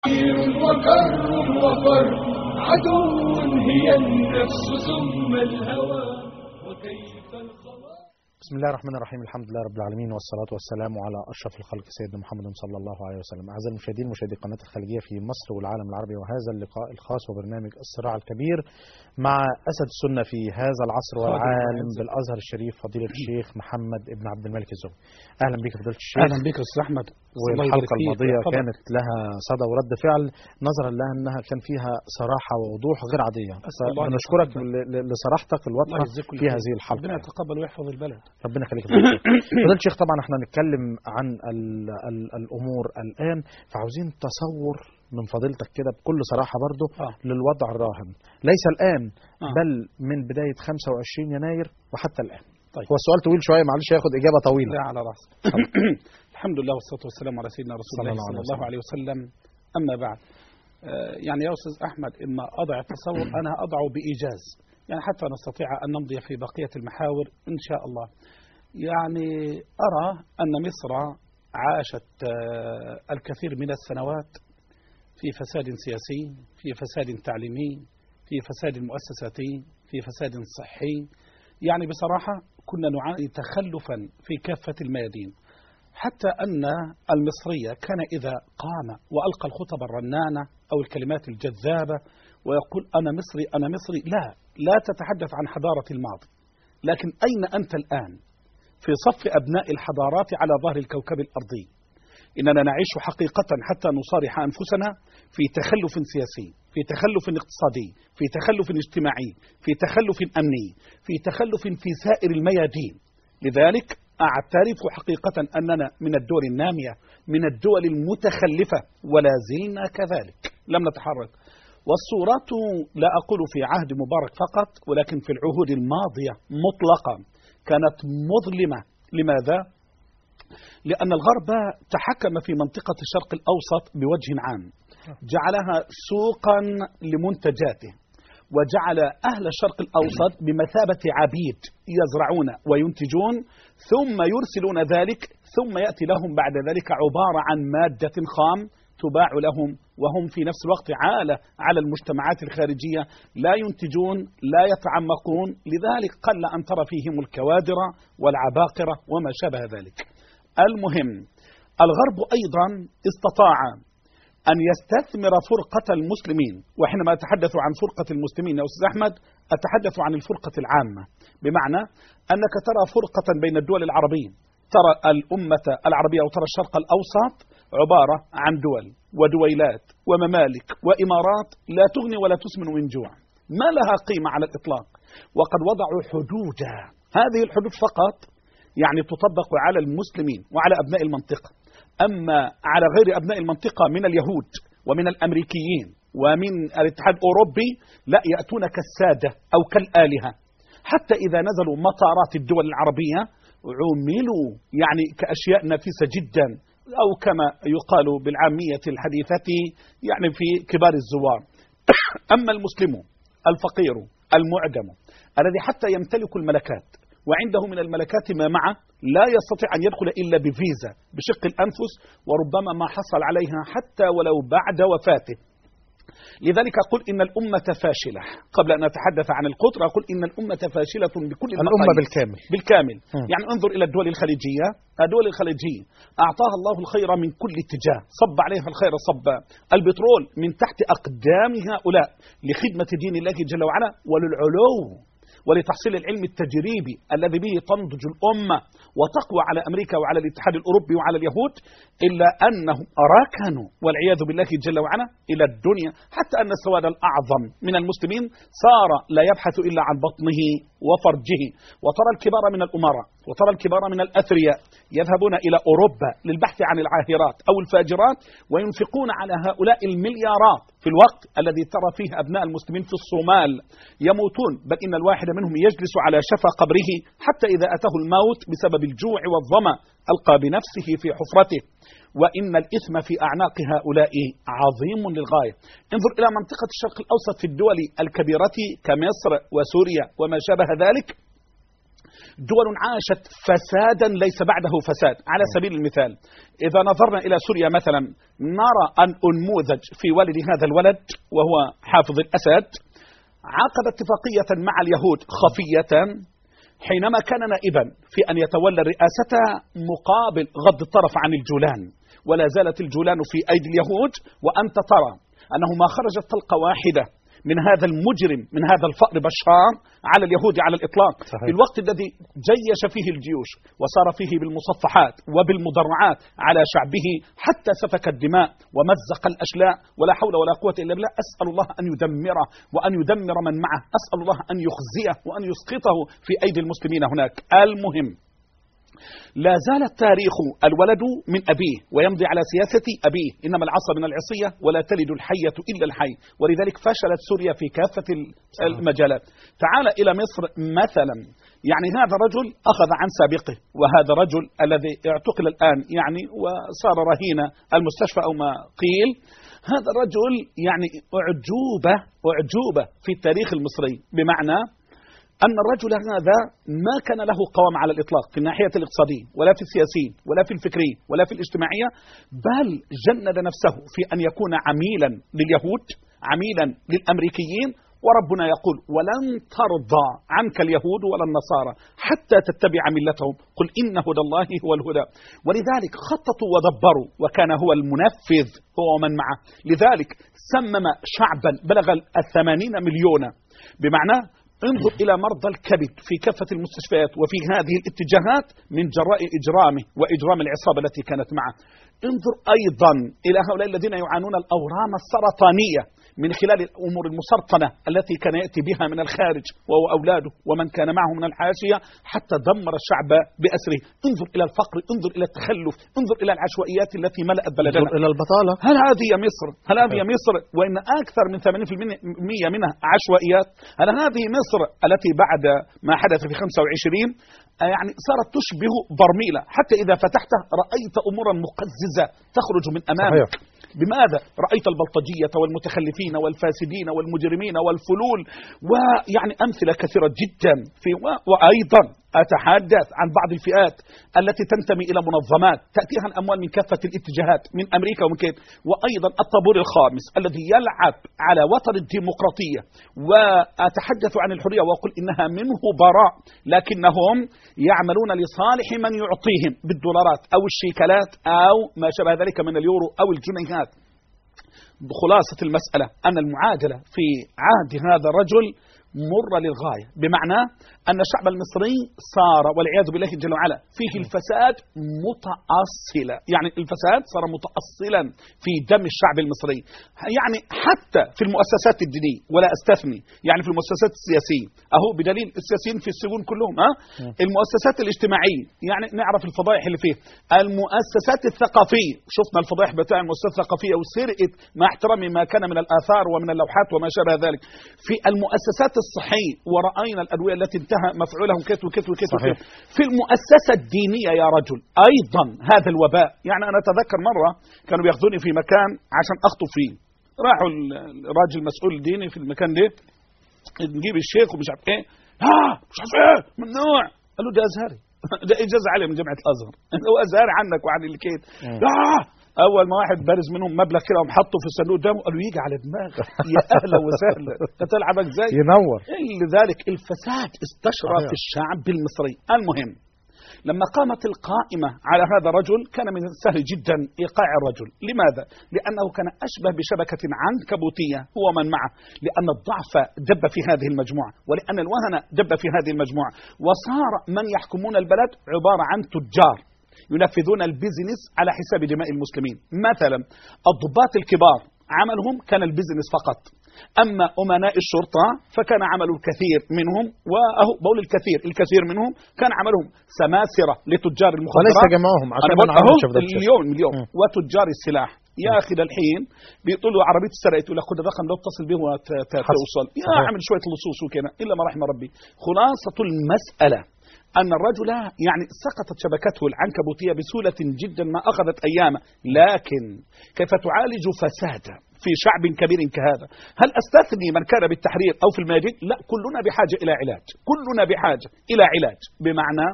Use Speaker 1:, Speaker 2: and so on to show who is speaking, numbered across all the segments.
Speaker 1: وكر وفر عدو هي النفس ثم الهوى وكيف الخلاص
Speaker 2: بسم الله الرحمن الرحيم الحمد لله رب العالمين والصلاة والسلام على أشرف الخلق سيدنا محمد صلى الله عليه وسلم أعزائي المشاهدين مشاهدي قناة الخليجية في مصر والعالم العربي وهذا اللقاء الخاص وبرنامج الصراع الكبير مع أسد السنة في هذا العصر والعالم بالأزهر الشريف فضيلة الشيخ محمد ابن عبد الملك الزهري أهلا بك فضيلة الشيخ
Speaker 3: اهلا بك استاذ احمد الله يبارك
Speaker 2: والحلقة
Speaker 3: فيك.
Speaker 2: الماضية
Speaker 3: طبعاً.
Speaker 2: كانت لها صدى ورد فعل نظرا لها أنها كان فيها صراحة ووضوح غير عادية
Speaker 3: أسأل الله أن
Speaker 2: فنشكرك
Speaker 3: يتقبل.
Speaker 2: ل- ل- لصراحتك
Speaker 3: الله
Speaker 2: الواضحة
Speaker 3: يجزيك كل
Speaker 2: في
Speaker 3: خير.
Speaker 2: هذه الحلقة
Speaker 3: ربنا يتقبل ويحفظ البلد
Speaker 2: ربنا يخليك يا فضيلة الشيخ. فضيلة الشيخ طبعا احنا هنتكلم عن ال ال الامور الان فعاوزين تصور من فضيلتك كده بكل صراحه برضه
Speaker 3: آه.
Speaker 2: للوضع الراهن ليس الان
Speaker 3: آه.
Speaker 2: بل من بدايه 25 يناير وحتى الان
Speaker 3: طيب.
Speaker 2: هو السؤال طويل شويه معلش هياخد اجابه طويله
Speaker 3: لا على راسي الحمد لله والصلاه والسلام على سيدنا رسول
Speaker 2: صلى
Speaker 3: الله
Speaker 2: الله
Speaker 3: صلى
Speaker 2: عليه
Speaker 3: الله عليه وسلم اما بعد آه، يعني يا استاذ احمد اما اضع التصور انا اضعه بايجاز يعني حتى نستطيع ان نمضي في بقيه المحاور ان شاء الله يعني ارى ان مصر عاشت آه، الكثير من السنوات في فساد سياسي في فساد تعليمي في فساد مؤسساتي في فساد صحي يعني بصراحة كنا نعاني تخلفا في كافة الميادين حتى أن المصرية كان إذا قام وألقى الخطب الرنانة أو الكلمات الجذابة ويقول أنا مصري أنا مصري لا لا تتحدث عن حضارة الماضي لكن أين أنت الآن في صف أبناء الحضارات على ظهر الكوكب الأرضي إننا نعيش حقيقة حتى نصارح أنفسنا في تخلف سياسي في تخلف اقتصادي في تخلف اجتماعي في تخلف أمني في تخلف في سائر الميادين لذلك أعترف حقيقة أننا من الدول النامية من الدول المتخلفة ولا زلنا كذلك لم نتحرك والصورات لا أقول في عهد مبارك فقط ولكن في العهود الماضية مطلقا كانت مظلمة لماذا؟ لأن الغرب تحكم في منطقة الشرق الأوسط بوجه عام جعلها سوقا لمنتجاته وجعل أهل الشرق الأوسط بمثابة عبيد يزرعون وينتجون ثم يرسلون ذلك ثم يأتي لهم بعد ذلك عبارة عن مادة خام تباع لهم وهم في نفس الوقت عالة على المجتمعات الخارجية لا ينتجون لا يتعمقون لذلك قل أن ترى فيهم الكوادر والعباقرة وما شابه ذلك المهم الغرب أيضا استطاع أن يستثمر فرقة المسلمين وحينما أتحدث عن فرقة المسلمين يا أستاذ أحمد أتحدث عن الفرقة العامة بمعنى أنك ترى فرقة بين الدول العربية ترى الأمة العربية وترى الشرق الأوسط عبارة عن دول ودويلات وممالك وإمارات لا تغني ولا تسمن من جوع ما لها قيمة على الإطلاق وقد وضعوا حدودا هذه الحدود فقط يعني تطبق على المسلمين وعلى أبناء المنطقة أما على غير أبناء المنطقة من اليهود ومن الأمريكيين ومن الاتحاد الأوروبي لا يأتون كالسادة أو كالآلهة حتى إذا نزلوا مطارات الدول العربية عملوا يعني كأشياء نفيسة جدا أو كما يقال بالعامية الحديثة يعني في كبار الزوار أما المسلم الفقير المعدم الذي حتى يمتلك الملكات وعنده من الملكات ما معه لا يستطيع أن يدخل إلا بفيزا بشق الأنفس وربما ما حصل عليها حتى ولو بعد وفاته لذلك أقول إن الأمة فاشلة قبل أن أتحدث عن القطر أقول إن الأمة فاشلة بكل
Speaker 2: الامه
Speaker 3: المقاييس.
Speaker 2: بالكامل
Speaker 3: بالكامل
Speaker 2: مم.
Speaker 3: يعني انظر إلى الدول الخليجية الدول الخليجية أعطاها الله الخير من كل اتجاه صب عليها الخير صبا البترول من تحت أقدام هؤلاء لخدمة دين الله جل وعلا وللعلو ولتحصيل العلم التجريبي الذي به تنضج الأمة وتقوى على أمريكا وعلى الاتحاد الأوروبي وعلى اليهود إلا أنهم ركنوا والعياذ بالله جل وعلا إلى الدنيا حتى أن السواد الأعظم من المسلمين صار لا يبحث إلا عن بطنه وفرجه وترى الكبار من الأمراء وترى الكبار من الأثرياء يذهبون إلى أوروبا للبحث عن العاهرات أو الفاجرات وينفقون على هؤلاء المليارات في الوقت الذي ترى فيه أبناء المسلمين في الصومال يموتون بل إن الواحد منهم يجلس على شفا قبره حتى إذا أتاه الموت بسبب الجوع والظمأ ألقى بنفسه في حفرته وإن الإثم في أعناق هؤلاء عظيم للغاية انظر إلى منطقة الشرق الأوسط في الدول الكبيرة كمصر وسوريا وما شابه ذلك دول عاشت فسادا ليس بعده فساد على سبيل المثال إذا نظرنا إلى سوريا مثلا نرى أن أنموذج في والد هذا الولد وهو حافظ الأسد عقد اتفاقية مع اليهود خفية حينما كان نائبا في أن يتولى الرئاسة مقابل غض الطرف عن الجولان ولا زالت الجولان في أيدي اليهود وأنت ترى أنه ما خرجت طلقة واحدة من هذا المجرم من هذا الفأر بشار على اليهود على الإطلاق
Speaker 2: صحيح.
Speaker 3: في الوقت الذي جيش فيه الجيوش وصار فيه بالمصفحات وبالمدرعات على شعبه حتى سفك الدماء ومزق الأشلاء ولا حول ولا قوة إلا بالله أسأل الله أن يدمره وأن يدمر من معه أسأل الله أن يخزيه وأن يسقطه في أيدي المسلمين هناك المهم لا زال التاريخ الولد من أبيه ويمضي على سياسة أبيه إنما العصا من العصية ولا تلد الحية إلا الحي ولذلك فشلت سوريا في كافة المجالات تعال إلى مصر مثلا يعني هذا رجل أخذ عن سابقه وهذا رجل الذي اعتقل الآن يعني وصار رهين المستشفى أو ما قيل هذا الرجل يعني أعجوبة أعجوبة في التاريخ المصري بمعنى أن الرجل هذا ما كان له قوام على الإطلاق في الناحية الاقتصادية ولا في السياسية ولا في الفكرية ولا في الاجتماعية بل جند نفسه في أن يكون عميلا لليهود عميلا للأمريكيين وربنا يقول ولن ترضى عنك اليهود ولا النصارى حتى تتبع ملتهم قل إن هدى الله هو الهدى ولذلك خططوا ودبروا وكان هو المنفذ هو ومن معه لذلك سمم شعبا بلغ الثمانين مليون بمعنى انظر إلى مرضى الكبد في كافة المستشفيات وفي هذه الاتجاهات من جراء إجرامه وإجرام العصابة التي كانت معه انظر أيضا إلى هؤلاء الذين يعانون الأورام السرطانية من خلال الأمور المسرطنة التي كان يأتي بها من الخارج وهو أولاده ومن كان معه من الحاشية حتى دمر الشعب بأسره انظر إلى الفقر انظر إلى التخلف انظر إلى العشوائيات التي ملأت بلدنا
Speaker 2: انظر إلى البطالة
Speaker 3: هل هذه هي مصر؟ هل هذه هي مصر؟ وإن أكثر من 80% منها عشوائيات؟ هل هذه مصر التي بعد ما حدث في 25 يعني صارت تشبه برميلة حتى إذا فتحته رأيت أمورا مقززة تخرج من أمامك
Speaker 2: صحيح.
Speaker 3: بماذا؟ رأيت البلطجية والمتخلفين والفاسدين والمجرمين والفلول ويعني أمثلة كثيرة جدا في وأيضا أتحدث عن بعض الفئات التي تنتمي إلى منظمات تأتيها الأموال من كافة الاتجاهات من أمريكا ومن كيت وأيضا الطابور الخامس الذي يلعب على وتر الديمقراطية وأتحدث عن الحرية وأقول إنها منه براء لكنهم يعملون لصالح من يعطيهم بالدولارات أو الشيكلات أو ما شابه ذلك من اليورو أو الجنيهات خلاصة المسألة أن المعادلة في عهد هذا الرجل مرة للغاية بمعنى أن الشعب المصري صار والعياذ بالله جل وعلا فيه الفساد متأصلا يعني الفساد صار متأصلا في دم الشعب المصري يعني حتى في المؤسسات الدينية ولا أستثني يعني في المؤسسات السياسية أهو بدليل السياسيين في السجون كلهم ها المؤسسات الاجتماعية يعني نعرف الفضائح اللي فيه المؤسسات الثقافية شفنا الفضائح بتاع المؤسسات الثقافية وسرقت مع احترامي ما كان من الآثار ومن اللوحات وما شابه ذلك في المؤسسات الصحية ورأينا الأدوية التي انتهى مفعولهم كت وكت وكت
Speaker 2: صحيح.
Speaker 3: وكت في المؤسسة الدينية يا رجل أيضا هذا الوباء يعني أنا أتذكر مرة كانوا بياخذوني في مكان عشان أخطب فيه راحوا ال- الراجل المسؤول الديني في المكان ده نجيب الشيخ ومش عارف ايه ها مش عارف ايه ممنوع قال له ده ازهري ده اجازه عاليه من جامعه الازهر هو ازهري عنك وعن الكيت
Speaker 2: مم.
Speaker 3: لا اول ما واحد بارز منهم مبلغ كده وقام حاطه في الصندوق قدامه قال له يجي على دماغك يا اهلا وسهلا انت تلعبك زي
Speaker 2: ينور
Speaker 3: لذلك الفساد استشرى
Speaker 2: صحيح.
Speaker 3: في الشعب المصري المهم لما قامت القائمة على هذا الرجل كان من السهل جدا إيقاع الرجل لماذا؟ لأنه كان أشبه بشبكة عنكبوتية هو من معه لأن الضعف دب في هذه المجموعة ولأن الوهن دب في هذه المجموعة وصار من يحكمون البلد عبارة عن تجار ينفذون البيزنس على حساب دماء المسلمين مثلا الضباط الكبار عملهم كان البيزنس فقط أما أمناء الشرطة فكان عمل الكثير منهم وأهو بقول الكثير الكثير منهم كان عملهم سماسرة لتجار
Speaker 2: وليس
Speaker 3: المخدرات
Speaker 2: جمعهم عشان
Speaker 3: أنا
Speaker 2: ما
Speaker 3: بقول
Speaker 2: نعرفش
Speaker 3: أهو
Speaker 2: في ده الشيء.
Speaker 3: اليوم اليوم
Speaker 2: مم.
Speaker 3: وتجار السلاح يا أخي ده الحين بيقولوا عربية السرقة يقول لك خد الرقم ده اتصل به وتوصل يا
Speaker 2: صحيح.
Speaker 3: عمل شوية لصوص وكده إلا ما رحم ربي خلاصة المسألة أن الرجل يعني سقطت شبكته العنكبوتية بسهولة جدا ما أخذت أياما لكن كيف تعالج فساد في شعب كبير كهذا هل استثني من كان بالتحرير او في الميادين لا كلنا بحاجه الى علاج كلنا بحاجه الى علاج بمعنى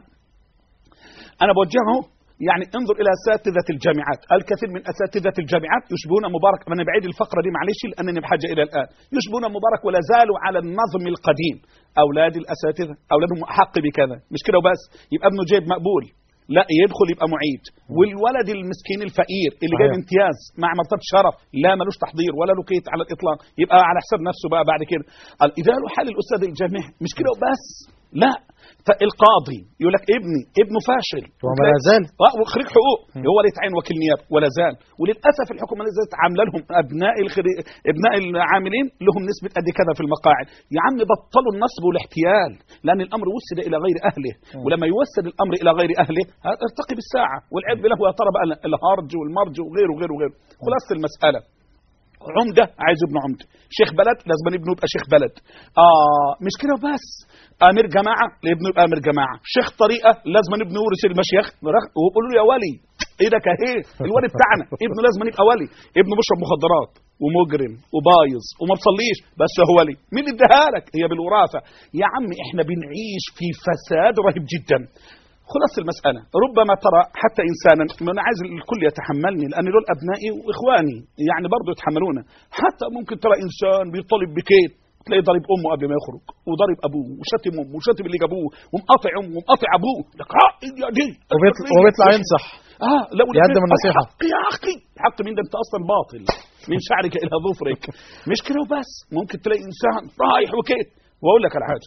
Speaker 3: انا بوجهه يعني انظر الى اساتذه الجامعات، الكثير من اساتذه الجامعات يشبهون مبارك، انا بعيد الفقره دي معلش لانني بحاجه الى الان، يشبهون مبارك ولا زالوا على النظم القديم، اولاد الاساتذه، اولادهم احق بكذا، مش كده وبس، يبقى ابنه جيد مقبول، لا يدخل يبقى معيد والولد المسكين الفقير اللي جايب
Speaker 2: صحيح.
Speaker 3: امتياز مع مرتبه شرف لا ملوش تحضير ولا له كيت على الاطلاق يبقى على حساب نفسه بقى بعد كده قال اذا له حال الاستاذ الجامعي مش كده وبس لا فالقاضي يقول لك ابني ابنه فاشل
Speaker 2: وما لا زال
Speaker 3: اه وخريج حقوق هو اللي يتعين وكيل نيابه ولا زال وللاسف الحكومه اللي زالت عامله لهم ابناء الخري... ابناء العاملين لهم نسبه قد كذا في المقاعد يا عم بطلوا النصب والاحتيال لان الامر وسد الى غير اهله ولما يوسد الامر الى غير اهله ارتقي بالساعه والعيب له يا ترى بقى الهرج والمرج وغيره وغيره وغيره خلاصه المساله عمده عايز ابن عمده شيخ بلد لازم ابنه يبقى شيخ بلد اه مش كده بس امير جماعه لابنه يبقى امير جماعه شيخ طريقه لازم ابنه يورث المشيخ ويقولوا له يا ولي ايدك اهي الولي بتاعنا ابنه لازم يبقى ولي ابنه بيشرب مخدرات ومجرم وبايظ وما بتصليش بس هو ولي مين اللي اداها لك هي بالوراثه يا عم احنا بنعيش في فساد رهيب جدا خلاص المسألة ربما ترى حتى إنسانا ما أنا عايز الكل يتحملني لأن دول أبنائي وإخواني يعني برضه يتحملونا حتى ممكن ترى إنسان بيطالب بكيت تلاقيه ضارب امه قبل ما يخرج وضارب ابوه وشتم امه وشتم اللي جابوه ومقاطع امه ومقاطع ابوه لك اه يا دي
Speaker 2: وبيطلع, وبيطلع ينصح
Speaker 3: اه لا ولا
Speaker 2: يقدم
Speaker 3: كده.
Speaker 2: النصيحة.
Speaker 3: حق يا اخي حق مين ده انت اصلا باطل من شعرك الى ظفرك مش كده وبس ممكن تلاقي انسان رايح وكيت واقول لك على حاجه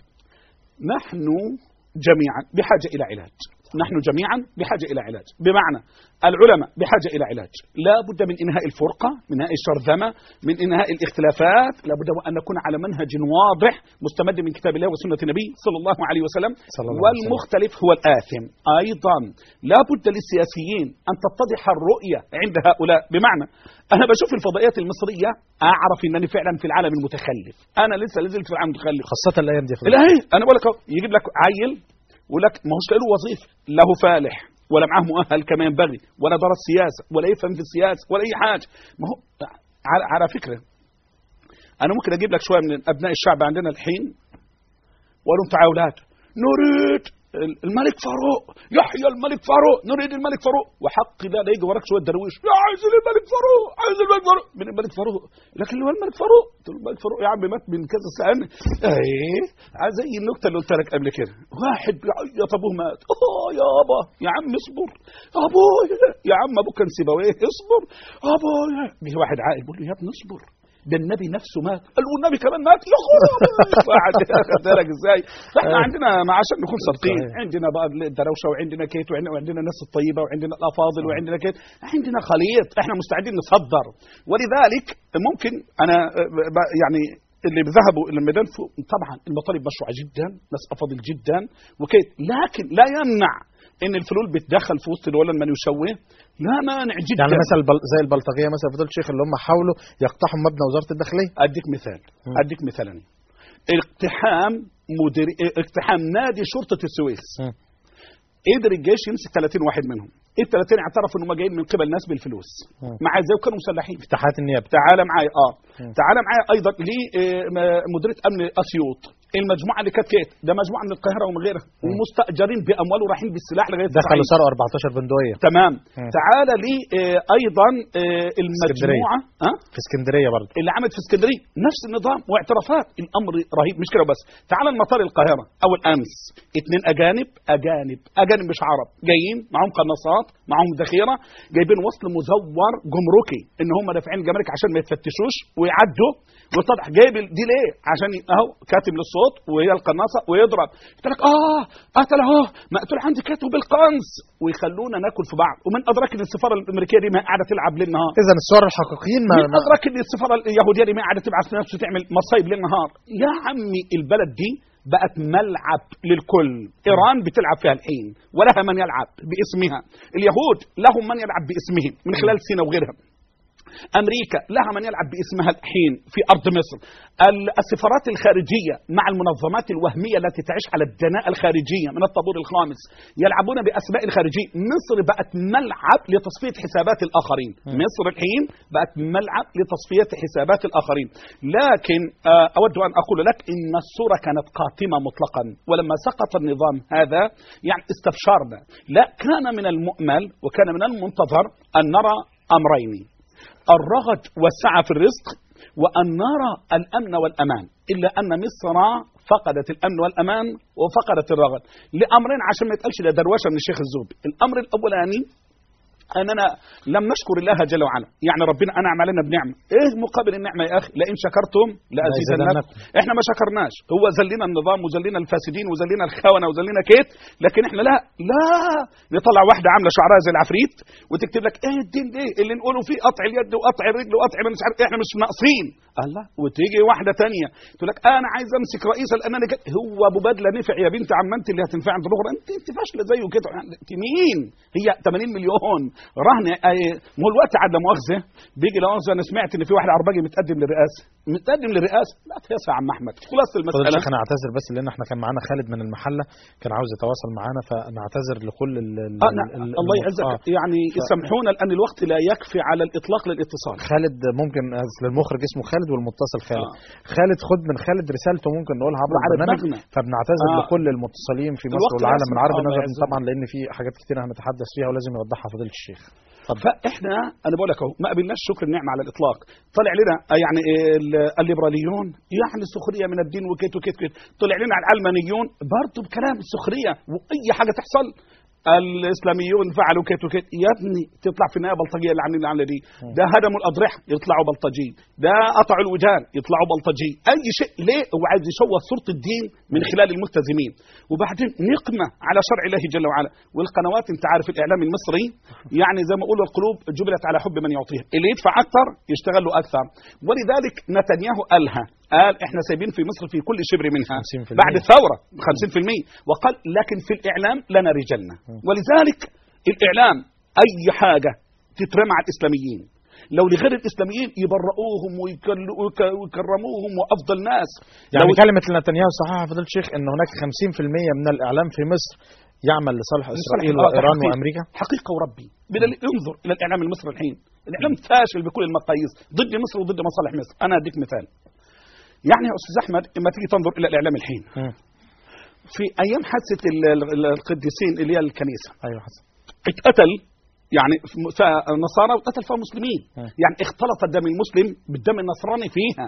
Speaker 3: نحن جميعا بحاجه الى علاج نحن جميعا بحاجه الى علاج بمعنى العلماء بحاجه الى علاج لا بد من انهاء الفرقه من انهاء الشرذمه من انهاء الاختلافات لا بد وان نكون على منهج واضح مستمد من كتاب الله وسنه النبي صلى الله عليه وسلم
Speaker 2: صلى الله عليه وسلم.
Speaker 3: والمختلف هو الاثم ايضا لا بد للسياسيين ان تتضح الرؤيه عند هؤلاء بمعنى انا بشوف الفضائيات المصريه اعرف انني فعلا في العالم المتخلف انا لسه لازلت في العالم المتخلف
Speaker 2: خاصة الأيام دي يا فندم.
Speaker 3: لا هي انا بقول لك أهو، يجيب لك عيل يقول لك ما هوش له وظيفه له فالح ولا معاه مؤهل كما ينبغي ولا درس سياسه ولا يفهم في السياسه ولا اي حاجه ما هو على, على فكره انا ممكن اجيب لك شويه من ابناء الشعب عندنا الحين واقول لهم تعالوا اولاد نريد الملك فاروق يحيى الملك فاروق نريد الملك فاروق وحق ده لا يجي وراك شويه درويش يا عايزين الملك فاروق عايز الملك فاروق من الملك فاروق لكن اللي هو الملك فاروق قلت له الملك فاروق يا عم مات من كذا سنه ايه عايز زي النكته اللي قلت لك قبل كده واحد بيعيط ابوه مات اه يابا يا عم اصبر ابويا يا عم ابوك كان سيبويه اصبر ابويا جه واحد عاقل بيقول له يا ابني اصبر ده النبي نفسه مات قال والنبي كمان مات يا خرابي واحد خد بالك ازاي فاحنا عندنا ما عشان نكون صادقين
Speaker 2: صحيح.
Speaker 3: عندنا بقى الدروشه وعندنا كيت وعندنا وعندنا الناس الطيبه وعندنا الافاضل وعندنا كيت عندنا خليط احنا مستعدين نصدر ولذلك ممكن انا ب- ب- يعني اللي ذهبوا الى الميدان فوق طبعا المطالب مشروعه جدا ناس افاضل جدا وكيت لكن لا يمنع ان الفلول بتدخل في وسط الولد من يسويه لا مانع جدا
Speaker 2: يعني مثلا البل- زي البلطجية مثلا فضل الشيخ اللي هم حاولوا يقتحموا مبنى وزارة الداخلية
Speaker 3: اديك مثال اديك مثالين اقتحام مدير اقتحام نادي شرطه السويس
Speaker 2: مم.
Speaker 3: قدر الجيش يمسك 30 واحد منهم ال 30 اعترفوا ان هم جايين من قبل ناس بالفلوس
Speaker 2: مم.
Speaker 3: مع ازاي وكانوا مسلحين
Speaker 2: اتحاد النيابة
Speaker 3: تعال معايا اه
Speaker 2: مم.
Speaker 3: تعال معايا ايضا لمديريه امن اسيوط المجموعه اللي كانت كيت ده مجموعه من القاهره ومن غيرها ومستاجرين باموال ورايحين بالسلاح لغايه
Speaker 2: دخلوا
Speaker 3: الصعيد.
Speaker 2: سرقوا 14 بندقية
Speaker 3: تمام
Speaker 2: مم.
Speaker 3: تعال لي آه، ايضا آه، المجموعه اه
Speaker 2: في اسكندرية برضه
Speaker 3: اللي عملت في اسكندريه نفس النظام واعترافات الامر رهيب مش كده بس تعال المطار القاهره اول امس اثنين اجانب اجانب اجانب مش عرب جايين معاهم قناصات معاهم ذخيره جايبين وصل مزور جمركي ان هم دافعين الجمارك عشان ما يتفتشوش ويعدوا واتضح جايب ال- دي ليه عشان ي- اهو كاتم للصوت وهي القناصه ويضرب قلت لك اه قتل اهو مقتول عندي كاتب بالقنص ويخلونا ناكل في بعض ومن ادراك ان السفاره الامريكيه دي ما قاعده تلعب ليل نهار
Speaker 2: إذا الصور الحقيقيين ما,
Speaker 3: مين
Speaker 2: ما
Speaker 3: ادرك ان السفاره اليهوديه دي ما قاعده تبعث نفسها تعمل مصايب ليل نهار يا عمي البلد دي بقت ملعب للكل ايران بتلعب فيها الحين ولها من يلعب باسمها اليهود لهم من يلعب باسمهم من خلال سينا وغيرها امريكا لها من يلعب باسمها الحين في ارض مصر ال- السفارات الخارجيه مع المنظمات الوهميه التي تعيش على الدناءه الخارجيه من الطابور الخامس يلعبون باسماء الخارجيه مصر بقت ملعب لتصفيه حسابات الاخرين مصر الحين بقت ملعب لتصفيه حسابات الاخرين لكن آه، اود ان اقول لك ان الصوره كانت قاتمه مطلقا ولما سقط النظام هذا يعني استبشرنا لا كان من المؤمل وكان من المنتظر ان نرى امرين الرغد والسعه في الرزق وان نرى الامن والامان الا ان مصر فقدت الامن والامان وفقدت الرغد لامرين عشان ما يتقالش ده دروشه من الشيخ الزوبي الامر الاولاني اننا لم نشكر الله جل وعلا يعني ربنا انعم علينا بنعمه ايه مقابل النعمه يا اخي لئن شكرتم لازيدنكم
Speaker 2: لأزيدنكم.
Speaker 3: احنا ما شكرناش هو زلنا النظام وزلنا الفاسدين وزلنا الخونه وزلنا كيت لكن احنا لا لا نطلع واحده عامله شعرها زي العفريت وتكتب لك ايه الدين ده اللي نقوله فيه قطع اليد وقطع الرجل وقطع مش عارف احنا مش ناقصين الله وتيجي واحده تانية تقول لك انا عايز امسك رئيس الامانه كده هو ابو بدله نفع يا بنت عم انت اللي هتنفع عند بكره انت انت فاشله زيه كده انت مين هي 80 مليون رهن آه، ما هو الوقت عاد لا مؤاخذه بيجي لا مؤاخذه انا سمعت ان في واحد عرباجي متقدم للرئاسه متقدم للرئاسه لا تيسع يا عم احمد خلاصه
Speaker 2: فضل
Speaker 3: المساله
Speaker 2: الشيخ انا اعتذر بس لان احنا كان معانا خالد من المحله كان عاوز يتواصل معانا فنعتذر لكل ال ال
Speaker 3: آه نعم
Speaker 2: ال-
Speaker 3: الله
Speaker 2: ال-
Speaker 3: يعزك
Speaker 2: آه.
Speaker 3: يعني يسامحونا لان الوقت لا يكفي على الاطلاق للاتصال
Speaker 2: خالد ممكن أصل المخرج اسمه خالد والمتصل خالد
Speaker 3: آه.
Speaker 2: خالد خد من خالد رسالته ممكن نقولها عبر
Speaker 3: وعلى
Speaker 2: البرنامج
Speaker 3: دماغنا.
Speaker 2: فبنعتذر
Speaker 3: آه.
Speaker 2: لكل المتصلين في مصر
Speaker 3: الوقت
Speaker 2: والعالم
Speaker 3: لازم.
Speaker 2: العربي
Speaker 3: آه، الله
Speaker 2: نظرا
Speaker 3: يعزهم.
Speaker 2: طبعا لان في حاجات كتير هنتحدث فيها ولازم يوضحها فضيله الشيخ
Speaker 3: فاحنا انا بقول لك اهو ما قبلناش شكر النعمه على الاطلاق طلع لنا آه، يعني ال- الليبراليون يعني السخريه من الدين وكيت وكيت وكيت طلع لنا العلمانيون برضه بكلام السخريه واي حاجه تحصل الاسلاميون فعلوا كيت وكيت يا ابني تطلع في النهايه بلطجيه اللي عاملين العمله دي ده هدموا الاضرحه يطلعوا بلطجي ده قطعوا الودان يطلعوا بلطجي اي شيء ليه هو عايز يشوه صوره الدين من خلال الملتزمين وبعدين نقمه على شرع الله جل وعلا والقنوات انت عارف الاعلام المصري يعني زي ما يقولوا القلوب جبلت على حب من يعطيها اللي يدفع اكثر يشتغل له اكثر ولذلك نتنياهو قالها قال احنا سايبين في مصر في كل شبر منها
Speaker 2: 50%.
Speaker 3: بعد الثوره 50% وقال لكن في الاعلام لنا رجالنا ولذلك الاعلام اي حاجه تترمى على الاسلاميين لو لغير الاسلاميين يبرؤوهم ويكل- ويك- ويكرموهم وافضل ناس
Speaker 2: يعني
Speaker 3: لو
Speaker 2: كلمه نتنياهو صحيحه فضيله الشيخ ان هناك 50% من الاعلام في مصر يعمل لصالح اسرائيل
Speaker 3: آه، ده
Speaker 2: وايران
Speaker 3: حقيقة.
Speaker 2: وامريكا
Speaker 3: حقيقه وربي بدليل انظر الى الاعلام المصري الحين الاعلام فاشل بكل المقاييس ضد مصر وضد مصالح مصر انا اديك مثال يعني يا استاذ احمد لما تيجي تنظر الى الاعلام الحين
Speaker 2: مم.
Speaker 3: في ايام حادثه ال- ال- القديسين اللي هي الكنيسه
Speaker 2: ايوه حسن
Speaker 3: اتقتل يعني فيها نصارى واتقتل فيها مسلمين
Speaker 2: مم.
Speaker 3: يعني اختلط دم المسلم بالدم النصراني فيها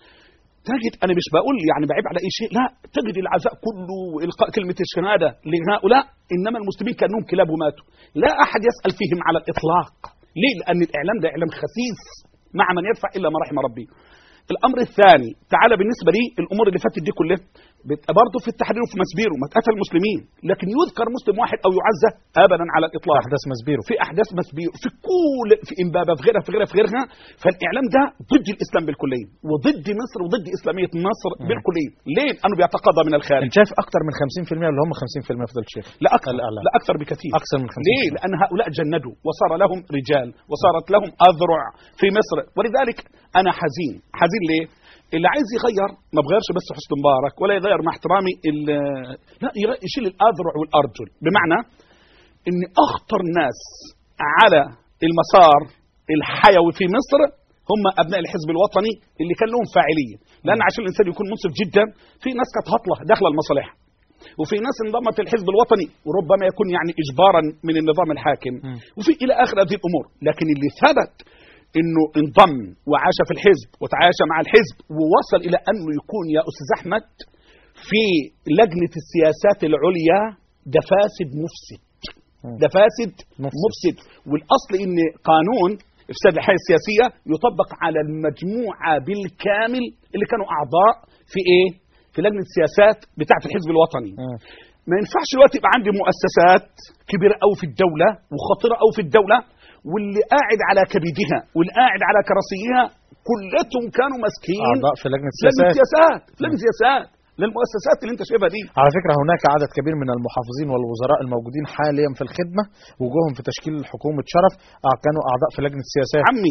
Speaker 3: تجد انا مش بقول يعني بعيب على اي شيء لا تجد العزاء كله والقاء كلمه الشهاده لهؤلاء انما المسلمين كانهم كلاب وماتوا لا احد يسال فيهم على الاطلاق ليه لان الاعلام ده اعلام خسيس مع من يدفع الا ما رحم ربي الامر الثاني تعالى بالنسبه لي الامور اللي فاتت دي كلها بتبقى برضه في التحرير وفي مسبيرو ما اتقتل المسلمين لكن يذكر مسلم واحد او يعزى ابدا على الاطلاق
Speaker 2: احداث مسبيرو
Speaker 3: في احداث مسبيرو في كل في امبابه في غيرها في غيرها في غيرها فالاعلام ده ضد الاسلام بالكليه وضد مصر وضد اسلاميه مصر بالكليه ليه لانه بيتقاضى من الخارج
Speaker 2: انت شايف اكتر من 50% اللي هم 50% فضيله الشيخ
Speaker 3: لا اكثر
Speaker 2: الإعلام.
Speaker 3: لا اكثر بكثير
Speaker 2: اكثر من 50%
Speaker 3: ليه؟ لأن هؤلاء جندوا وصار لهم رجال وصارت لهم أذرع في مصر ولذلك أنا حزين حزين ليه؟ اللي عايز يغير ما بغيرش بس حسن مبارك ولا يغير مع احترامي ال- لا يغ- يشيل الأذرع والأرجل بمعنى إن أخطر ناس على المسار الحيوي في مصر هم أبناء الحزب الوطني اللي كان لهم فاعلية لأن عشان الإنسان يكون منصف جدا في ناس كانت هطلة داخلة المصالح وفي ناس انضمت الحزب الوطني وربما يكون يعني اجبارا من النظام الحاكم
Speaker 2: مم.
Speaker 3: وفي الى اخر هذه الامور لكن اللي ثبت انه انضم وعاش في الحزب وتعايش مع الحزب ووصل الى انه يكون يا استاذ احمد في لجنه السياسات العليا ده فاسد مفسد
Speaker 2: مم.
Speaker 3: ده فاسد
Speaker 2: مفسد.
Speaker 3: مفسد والاصل ان قانون افساد الحياه السياسيه يطبق على المجموعه بالكامل اللي كانوا اعضاء في ايه؟ في لجنه السياسات بتاعه الحزب الوطني
Speaker 2: مم.
Speaker 3: ما ينفعش دلوقتي يبقى عندي مؤسسات كبيره قوي في الدوله وخطيره قوي في الدوله واللي قاعد على كبدها واللي قاعد على كراسيها كلهم كانوا ماسكين
Speaker 2: اعضاء في لجنه
Speaker 3: في لجنه
Speaker 2: السياسات
Speaker 3: سياسات في لجنه سياسات للمؤسسات اللي انت شايفها دي
Speaker 2: على فكرة هناك عدد كبير من المحافظين والوزراء الموجودين حاليا في الخدمة وجوههم في تشكيل حكومة شرف آه، كانوا أعضاء في لجنة السياسات
Speaker 3: عمي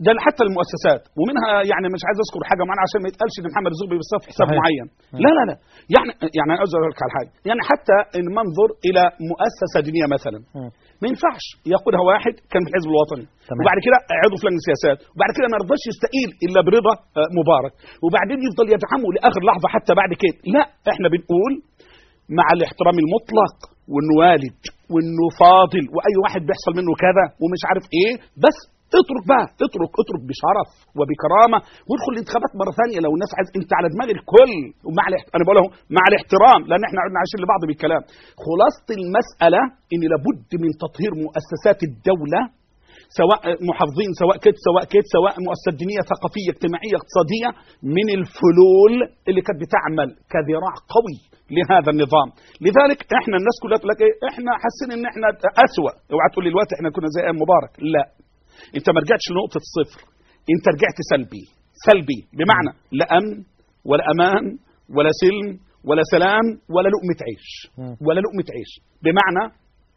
Speaker 3: ده حتى المؤسسات ومنها يعني مش عايز اذكر حاجه معينه عشان ما يتقالش ان محمد الزغبي بيصف حساب
Speaker 2: صحيح.
Speaker 3: معين لا لا لا يعني يعني عاوز اقول لك على حاجه يعني حتى ان منظر الى مؤسسه دينيه مثلا
Speaker 2: مم.
Speaker 3: ما ينفعش يقودها واحد كان في الحزب الوطني
Speaker 2: تمام.
Speaker 3: وبعد كده عضو في لجنه السياسات وبعد كده ما يرضاش يستقيل الا برضا آه، مبارك وبعدين يفضل يدعمه لاخر لحظه حتى بعد كده لا احنا بنقول مع الاحترام المطلق وانه والد وانه فاضل واي واحد بيحصل منه كذا ومش عارف ايه بس اترك بقى اترك اترك بشرف وبكرامه وادخل الانتخابات مره ثانيه لو الناس عايز انت على دماغ الكل ومع الاحت... انا بقول اهو مع الاحترام لان احنا قعدنا عايشين لبعض بالكلام خلاصه المساله ان لابد من تطهير مؤسسات الدوله سواء محافظين سواء كده سواء كده سواء مؤسسات دينيه ثقافيه اجتماعيه اقتصاديه من الفلول اللي كانت بتعمل كذراع قوي لهذا النظام لذلك احنا الناس كلها تقول لك ايه احنا حاسين ان احنا اسوا اوعى تقول لي الوقت احنا كنا زي ايام مبارك لا انت ما رجعتش لنقطه الصفر انت رجعت سلبي سلبي بمعنى لا امن ولا امان ولا سلم ولا سلام ولا لقمه عيش
Speaker 2: مم.
Speaker 3: ولا لقمه عيش بمعنى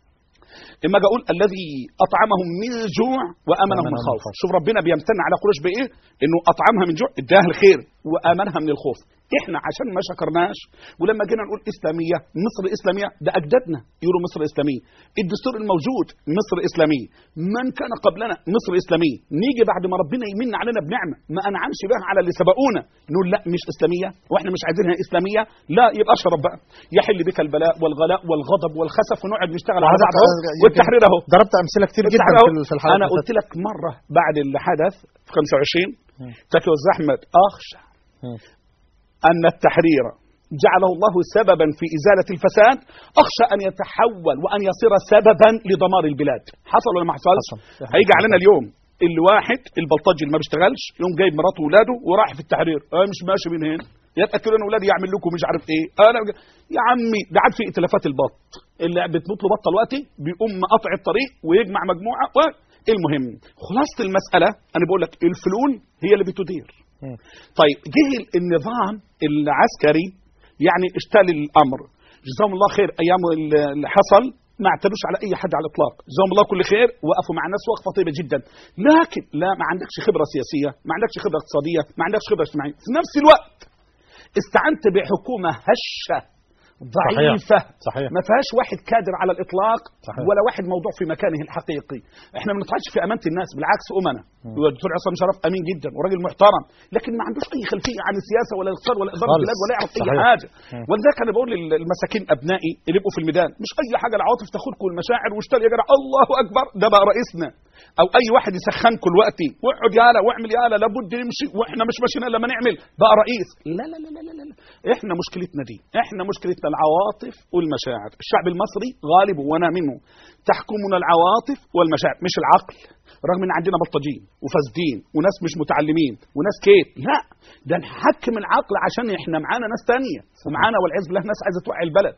Speaker 3: اما اجي اقول الذي اطعمهم من جوع وامنهم من
Speaker 2: وآمنهم
Speaker 3: خوف
Speaker 2: من خوف.
Speaker 3: شوف ربنا بيمتن على قريش بايه انه اطعمها من جوع اداها الخير وامنها من الخوف احنا عشان ما شكرناش ولما جينا نقول اسلاميه مصر اسلاميه ده اجدادنا يقولوا مصر اسلاميه الدستور الموجود مصر اسلاميه من كان قبلنا مصر اسلاميه نيجي بعد ما ربنا يمن علينا بنعمه ما انعمش بها على اللي سبقونا نقول لا مش اسلاميه واحنا مش عايزينها اسلاميه لا يبقى اشرب بقى يحل بك البلاء والغلاء والغضب والخسف ونقعد نشتغل على بعض
Speaker 2: وعندك-
Speaker 3: أهو. والتحرير اهو
Speaker 2: ضربت امثله كتير جدا
Speaker 3: التحرير
Speaker 2: في
Speaker 3: أهو.
Speaker 2: ال- في الحلقه
Speaker 3: انا
Speaker 2: اللي
Speaker 3: قلت لك مره بعد اللي حدث في 25
Speaker 2: مم.
Speaker 3: فاكر يا أستاذ احمد اخشى
Speaker 2: مم.
Speaker 3: أن التحرير جعله الله سببا في إزالة الفساد أخشى أن يتحول وأن يصير سببا لدمار البلاد حصل ولا ما حصلش
Speaker 2: حصل.
Speaker 3: هيجي علينا اليوم اللي واحد البلطجي اللي ما بيشتغلش يوم جايب مراته وولاده وراح في التحرير اه مش ماشي من هنا يتاكدوا ان ولادي يعمل لكم مش عارف ايه انا يا عمي ده عاد في ائتلافات البط اللي بتموت له بطه دلوقتي بيقوم قطع الطريق ويجمع مجموعه و... المهم خلاصه المساله انا بقول لك الفلول هي اللي بتدير
Speaker 2: مم.
Speaker 3: طيب جه النظام العسكري يعني اشتال الامر جزاهم الله خير ايام اللي حصل ما اعتدوش على اي حد على الاطلاق جزاهم الله كل خير وقفوا مع الناس وقفه طيبه جدا لكن لا ما عندكش خبره سياسيه ما عندكش خبره اقتصاديه ما عندكش خبره اجتماعيه في نفس الوقت استعنت بحكومه هشه ضعيفه
Speaker 2: صحيح
Speaker 3: ما فيهاش واحد كادر على الاطلاق
Speaker 2: صحيح.
Speaker 3: ولا واحد موضوع في مكانه الحقيقي احنا ما بنطعنش في امانه الناس بالعكس امنا والدكتور عصام شرف امين جدا وراجل محترم لكن ما عندوش اي خلفيه عن السياسه ولا الاقتصاد ولا اداره
Speaker 2: خالص.
Speaker 3: البلاد ولا يعرف اي
Speaker 2: صحيح.
Speaker 3: حاجه
Speaker 2: مم.
Speaker 3: ولذلك انا بقول للمساكين ابنائي اللي يبقوا في الميدان مش اي حاجه العواطف تاخدكم المشاعر واشتري يا جدع الله اكبر ده بقى رئيسنا او اي واحد يسخنكم دلوقتي واقعد يالا واعمل يالا لابد نمشي واحنا مش ماشيين الا لما نعمل بقى رئيس لا لا لا لا لا, لا. احنا مشكلتنا دي احنا مشكلتنا العواطف والمشاعر الشعب المصري غالب وانا منه تحكمنا العواطف والمشاعر مش العقل رغم ان عندنا بلطجين وفاسدين وناس مش متعلمين وناس كيف لا ده نحكم العقل عشان احنا معانا ناس تانية ومعانا والعياذ بالله ناس عايزه توعي البلد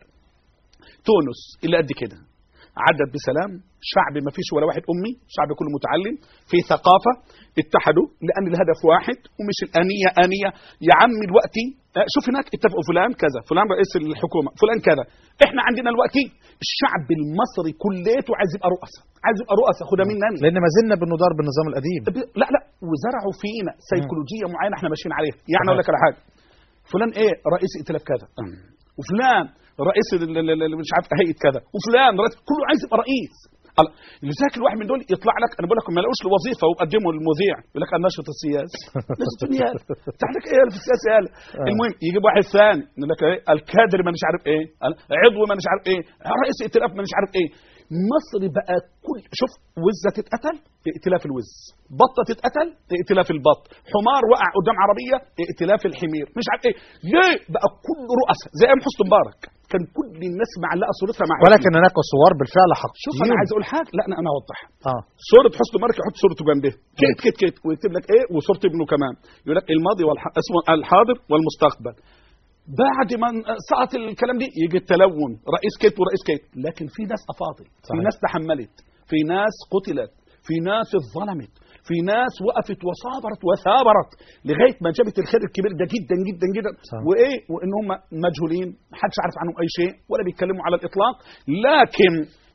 Speaker 3: تونس اللي قد كده عدت بسلام شعب ما فيش ولا واحد امي شعب كله متعلم في ثقافه اتحدوا لان الهدف واحد ومش الانيه انيه يا عم دلوقتي آه، شوف هناك اتفقوا فلان كذا فلان رئيس الحكومه فلان كذا احنا عندنا دلوقتي الشعب المصري كليته عايز يبقى رؤساء عايز يبقى رؤساء خدها مني
Speaker 2: لان ما زلنا بندار بالنظام القديم
Speaker 3: ب- لا لا وزرعوا فينا سيكولوجيه معينه احنا ماشيين عليها يعني
Speaker 2: صحيح.
Speaker 3: اقول لك على حاجه فلان ايه رئيس ائتلاف كذا وفلان رئيس ال- ال- ال- ال- مش عارف هيئه كذا وفلان رئيس كله عايز يبقى رئيس الله. لذلك الواحد من دول يطلع لك انا بقول لك ما لقوش له وظيفه وقدموا للمذيع يقول لك الناشط السياسي ناشط مين تعرف ايه في السياسه يالا المهم يجيب واحد ثاني يقول لك ايه الكادر ما مش عارف ايه عضو ما مش عارف ايه رئيس ائتلاف ما مش عارف ايه مصر بقى كل شوف وزه تتقتل ائتلاف الوز بطه تتقتل ائتلاف البط حمار وقع قدام عربيه ائتلاف الحمير مش عارف ايه ليه بقى كل رؤساء زي ام حسني مبارك كان كل الناس معلقه صورتها مع
Speaker 2: ولكن هناك صور بالفعل حقيقيين
Speaker 3: شوف انا عايز اقول حاجه لا انا انا اوضح
Speaker 2: اه
Speaker 3: صورة حسني مبارك يحط صورته جنبه كت كت كت ويكتب لك ايه وصورة ابنه كمان يقول لك الماضي والح... اسمه الحاضر والمستقبل بعد ما سقط الكلام دي يجي التلون رئيس كيت ورئيس كيت لكن في ناس افاضل في
Speaker 2: صحيح.
Speaker 3: ناس تحملت في ناس قتلت في ناس اتظلمت في ناس وقفت وصابرت وثابرت لغايه ما جابت الخير الكبير ده جدا جدا جدا
Speaker 2: صحيح.
Speaker 3: وايه وان هم مجهولين محدش عارف عنهم اي شيء ولا بيتكلموا على الاطلاق لكن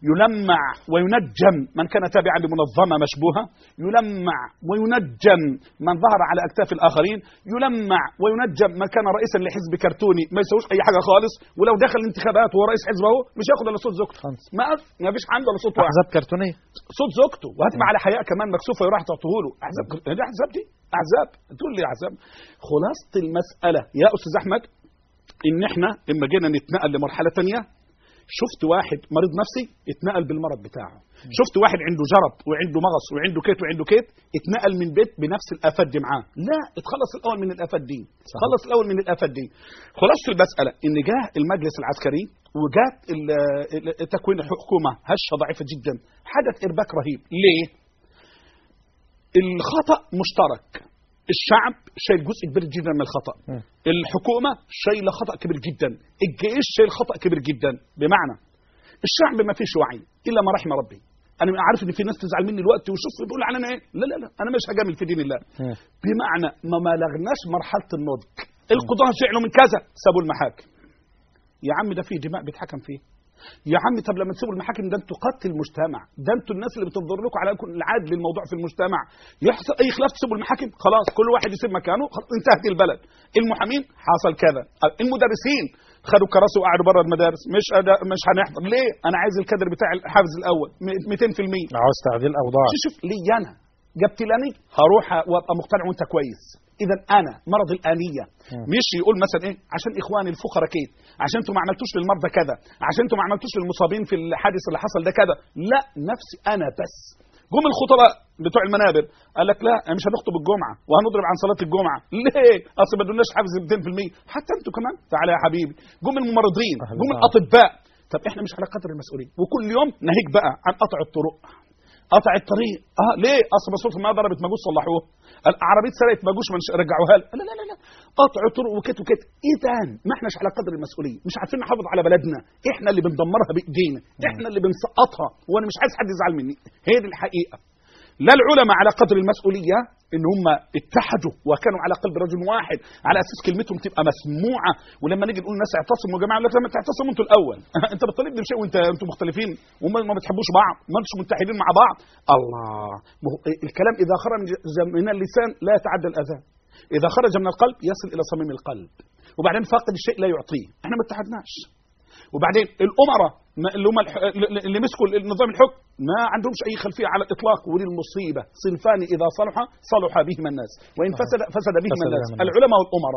Speaker 3: يلمع وينجم من كان تابعا لمنظمة مشبوهة يلمع وينجم من ظهر على أكتاف الآخرين يلمع وينجم من كان رئيسا لحزب كرتوني ما يسويش أي حاجة خالص ولو دخل الانتخابات وهو رئيس حزب اهو مش هياخد إلا صوت زوجته
Speaker 2: خالص.
Speaker 3: ما ما فيش عنده إلا صوت واحد
Speaker 2: احزاب كرتونيه
Speaker 3: صوت زوجته وهتبقى على حياء كمان مكسوفه يروح تعطيه له احزاب دي احزاب دي احزاب تقول لي احزاب خلاصه المساله يا استاذ احمد ان احنا لما جينا نتنقل لمرحله تانية شفت واحد مريض نفسي اتنقل بالمرض بتاعه شفت واحد عنده جرب وعنده مغص وعنده كيت وعنده كيت اتنقل من بيت بنفس الافات دي معاه لا اتخلص الاول من الافات دي
Speaker 2: صحيح.
Speaker 3: خلص الاول من الافات دي خلاصه المساله ان جاء المجلس العسكري وجات ال- ال- تكوين الحكومه هشه ضعيفه جدا حدث ارباك رهيب ليه الخطا مشترك الشعب شايل جزء كبير جدا من الخطا
Speaker 2: مم.
Speaker 3: الحكومه شايله خطا كبير جدا الجيش شايل خطا كبير جدا بمعنى الشعب ما فيش وعي الا ما رحم ربي انا عارف ان في ناس تزعل مني الوقت وشوف بيقول علينا ايه لا لا لا انا مش هجامل في دين الله
Speaker 2: مم.
Speaker 3: بمعنى ما بلغناش مرحله النضج القضاه زعلوا من كذا سابوا المحاكم يا عم ده في دماء بيتحكم فيه يا عم طب لما تسيبوا المحاكم ده انتوا قتل المجتمع ده انتوا الناس اللي بتنظر لكم على كل العدل الموضوع في المجتمع يحصل اي خلاف تسيبوا المحاكم خلاص كل واحد يسيب مكانه خلاص انتهت البلد المحامين حصل كذا المدرسين خدوا كراسي وقعدوا بره المدارس مش أدا مش هنحضر ليه انا عايز الكادر بتاع الحافز الاول م- 200%
Speaker 2: عاوز تعديل اوضاع
Speaker 3: شوف شوف لي انا جبت لاني هروح وابقى مقتنع وانت كويس اذا انا مرض الانيه
Speaker 2: مم.
Speaker 3: مش يقول مثلا ايه عشان اخواني الفقراء كده عشان انتوا ما عملتوش للمرضى كذا عشان انتوا ما عملتوش للمصابين في الحادث اللي حصل ده كذا لا نفسي انا بس جم الخطباء بتوع المنابر قال لك لا مش هنخطب الجمعه وهنضرب عن صلاه الجمعه ليه اصل ما ادوناش حافز 200% حتى انتوا كمان تعالى يا حبيبي جم الممرضين
Speaker 2: أهلا
Speaker 3: جم
Speaker 2: وسهلا.
Speaker 3: الاطباء طب احنا مش على قدر المسؤوليه وكل يوم ناهيك بقى عن قطع الطرق قطع الطريق اه ليه اصل مصروف ما ضربت ماجوس صلحوه العربيه سرقت ماجوس ما نش- رجعوها لها. لا لا لا لا قطع الطرق وكت وكت اذا ما احناش على قدر المسؤوليه مش عارفين نحافظ على بلدنا احنا اللي بندمرها بايدينا احنا اللي بنسقطها وانا مش عايز حد يزعل مني هي دي الحقيقه لا العلماء على قدر المسؤوليه ان هم اتحدوا وكانوا على قلب رجل واحد على اساس كلمتهم تبقى مسموعه ولما نيجي نقول الناس اعتصموا يا جماعه يقول لك لما تعتصموا انتوا الاول انت بتطالبني بشيء وانت انتوا مختلفين وما ما بتحبوش بعض ما انتوش متحدين مع بعض الله ما هو الكلام اذا خرج من اللسان لا يتعدى الاذان اذا خرج من القلب يصل الى صميم القلب وبعدين فاقد الشيء لا يعطيه احنا ما اتحدناش وبعدين الامراء ما- اللي هم الح- اللي مسكوا النظام الحكم ما عندهمش اي خلفيه على الاطلاق ودي المصيبه صنفان اذا صلح صلح بهما الناس وان فسد فسد بهما
Speaker 2: فسد
Speaker 3: الناس
Speaker 2: بهما الناس.
Speaker 3: العلماء والامراء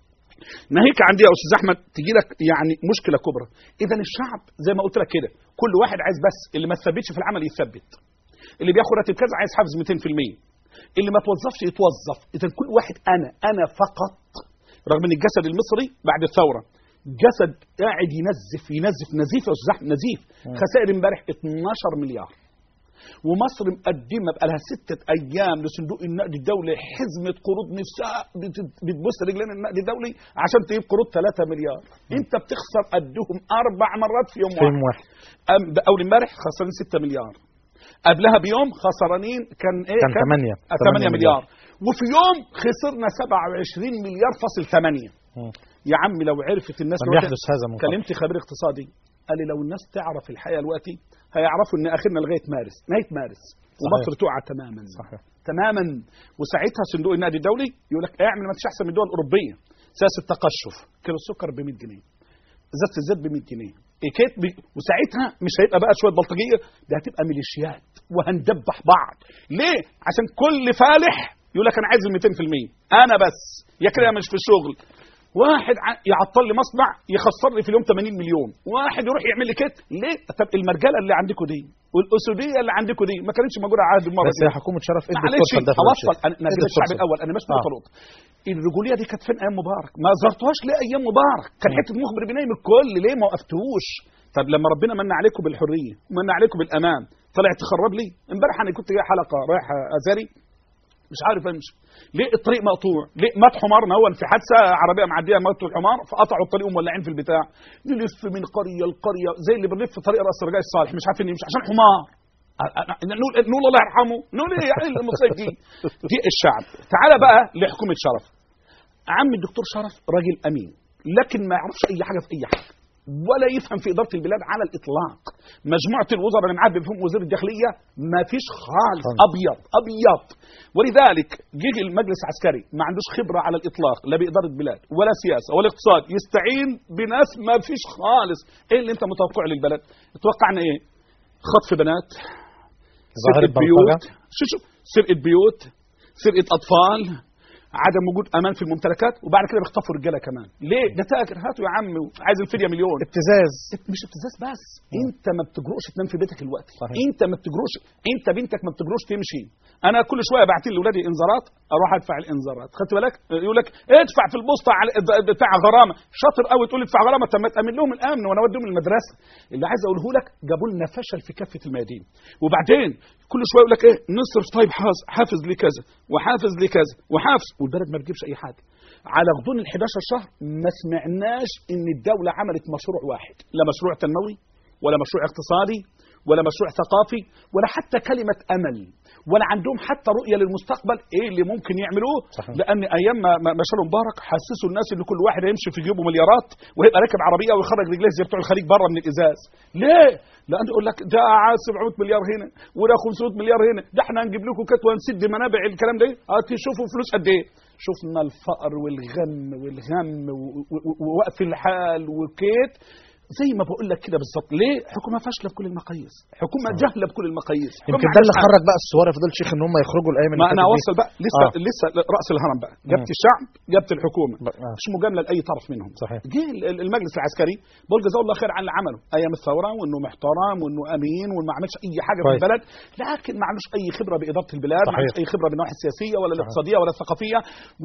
Speaker 3: ناهيك عندي يا استاذ احمد تجي لك يعني مشكله كبرى اذا الشعب زي ما قلت لك كده كل واحد عايز بس اللي ما تثبتش في العمل يثبت اللي بياخد راتب كذا عايز حافز 200% اللي ما توظفش يتوظف اذا كل واحد انا انا فقط رغم ان الجسد المصري بعد الثوره جسد قاعد ينزف ينزف نزيف يا استاذ احمد نزيف خسائر امبارح 12 مليار ومصر مقدمه بقى لها ستة ايام لصندوق النقد الدولي حزمه قروض نفسها بت- بتبص رجلين النقد الدولي عشان تجيب قروض 3 مليار انت بتخسر قدهم اربع مرات في يوم
Speaker 2: في يوم
Speaker 3: واحد
Speaker 2: واحد
Speaker 3: أم- ده اول امبارح خسرانين 6 مليار قبلها بيوم خسرانين كان ايه
Speaker 2: كان 8
Speaker 3: آه، 8 مليار وفي يوم خسرنا 27 مليار فاصل 8
Speaker 2: مم.
Speaker 3: يا عم لو عرفت الناس
Speaker 2: لم
Speaker 3: دلوقتي-
Speaker 2: يحدث هذا من قبل
Speaker 3: كلمت خبير اقتصادي قال لي لو الناس تعرف الحقيقه دلوقتي هيعرفوا ان اخرنا لغايه مارس نهايه مارس ومصر تقع تماما
Speaker 2: صحيح
Speaker 3: تماما وساعتها صندوق النقد الدولي يقول لك اعمل ما تشيش احسن من الدول الاوروبيه سياسه التقشف كيلو السكر ب 100 جنيه ازازه الزيت ب 100 جنيه إيكيت ب... وساعتها مش هيبقى بقى شويه بلطجيه ده هتبقى ميليشيات وهندبح بعض ليه عشان كل فالح يقول لك انا عايز ال 200% انا بس يا كده مش في الشغل واحد ع- يعطل لي مصنع يخسر لي في اليوم 80 مليون واحد يروح يعمل لي كده ليه طب المرجله اللي عندكم دي والاسوديه اللي عندكم دي ما كانتش موجوده على عهد المره
Speaker 2: بس هي حكومه شرف ادت
Speaker 3: معلش
Speaker 2: فرصه لداخل
Speaker 3: اوصل
Speaker 2: الشركة.
Speaker 3: انا أنا
Speaker 2: ادت
Speaker 3: جيت الشعب
Speaker 2: فرصة.
Speaker 3: الاول انا مش
Speaker 2: آه.
Speaker 3: بطلط الرجوليه دي كانت فين ايام مبارك ما زرتوهاش ليه ايام مبارك كان حته مخبر بينايم الكل ليه ما وقفتوش طب لما ربنا من عليكم بالحريه ومن عليكم بالامان طلع تخرب لي امبارح انا كنت جاي حلقه رايح ازاري مش عارف امشي ليه الطريق مقطوع ليه مات حمار نون في حادثه عربيه معديه ماتوا الحمار فقطعوا الطريق ومولعين في البتاع نلف من قريه لقريه زي اللي بنلف في طريق راس رجاء الصالح مش عارفين نمشي عشان حمار أ- أ- نقول نقول الله يرحمه نقول ايه يعني المصيبه دي دي الشعب تعال بقى لحكومه شرف عم الدكتور شرف راجل امين لكن ما يعرفش اي حاجه في اي حاجه ولا يفهم في اداره البلاد على الاطلاق مجموعه الوزراء اللي معاه بفهم وزير الداخليه ما فيش خالص
Speaker 2: خالص.
Speaker 3: ابيض ابيض ولذلك جه المجلس العسكري ما عندوش خبره على الاطلاق لا باداره بلاد ولا سياسه ولا اقتصاد يستعين بناس ما فيش خالص ايه اللي انت متوقع للبلد توقعنا ايه خطف بنات
Speaker 2: ظاهرة
Speaker 3: سرقه بيوت
Speaker 2: بلطجة
Speaker 3: شو شو سرقه بيوت سرقه اطفال عدم وجود امان في الممتلكات وبعد كده بيخطفوا رجاله كمان ليه ده تاجر هاتوا يا عم عايز الفديه مليون
Speaker 2: ابتزاز
Speaker 3: مش ابتزاز بس انت ما بتجرؤش تنام في بيتك الوقت
Speaker 2: صحيح.
Speaker 3: انت ما بتجرؤش انت بنتك ما بتجرؤش تمشي انا كل شويه بعت لاولادي انذارات اروح ادفع الانذارات خدت بالك يقول لك ادفع في البوسطه على بتاع غرامه شاطر قوي تقول لي ادفع غرامه طب ما تامن لهم الامن وانا اوديهم المدرسه اللي عايز اقوله لك جابوا لنا فشل في كافه الميادين وبعدين كل شويه يقول لك ايه نصرف طيب حافظ حافز لكذا وحافز لكذا وحافز والبلد ما بتجيبش اي حاجه على غضون ال 11 شهر ما سمعناش ان الدوله عملت مشروع واحد لا مشروع تنموي ولا مشروع اقتصادي ولا مشروع ثقافي ولا حتى كلمه امل ولا عندهم حتى رؤيه للمستقبل ايه اللي ممكن يعملوه
Speaker 2: صحيح.
Speaker 3: لان ايام ما ما- ما شالوا مبارك حسسوا الناس ان كل واحد هيمشي في جيبه مليارات وهيبقى راكب عربيه ويخرج رجليه زي بتوع الخليج بره من الازاز ليه لان يقول لك ده عايز 700 مليار هنا وده 500 مليار هنا ده احنا هنجيب لكم كت ونسد منابع الكلام ده هتشوفوا فلوس قد ايه شفنا الفقر والغم والهم و- و- و- ووقف الحال وكيت زي ما بقول لك كده بالظبط ليه حكومه فاشله بكل المقاييس حكومه جهله بكل المقاييس حكومة
Speaker 2: يمكن
Speaker 3: ما
Speaker 2: ده اللي
Speaker 3: عندهاش
Speaker 2: خرج بقى الثوار يا فضيله الشيخ ان هم يخرجوا الايام اللي
Speaker 3: ما انا
Speaker 2: فاتت دي.
Speaker 3: اوصل بقى لسه
Speaker 2: آه.
Speaker 3: آه. لسه راس الهرم بقى جبت الشعب جبت الحكومه
Speaker 2: بقى- آه.
Speaker 3: مش مجامله لاي طرف منهم
Speaker 2: صحيح.
Speaker 3: جه ال- ال- المجلس العسكري بقول جزاه الله خير على اللي عمله ايام الثوره وانه محترم وانه امين وانه ما عملش اي حاجه في
Speaker 2: كويس.
Speaker 3: البلد لكن ما عندوش اي خبره باداره البلاد ما
Speaker 2: صحيح.
Speaker 3: عندوش اي خبره بالنواحي السياسيه ولا الاقتصاديه ولا الثقافيه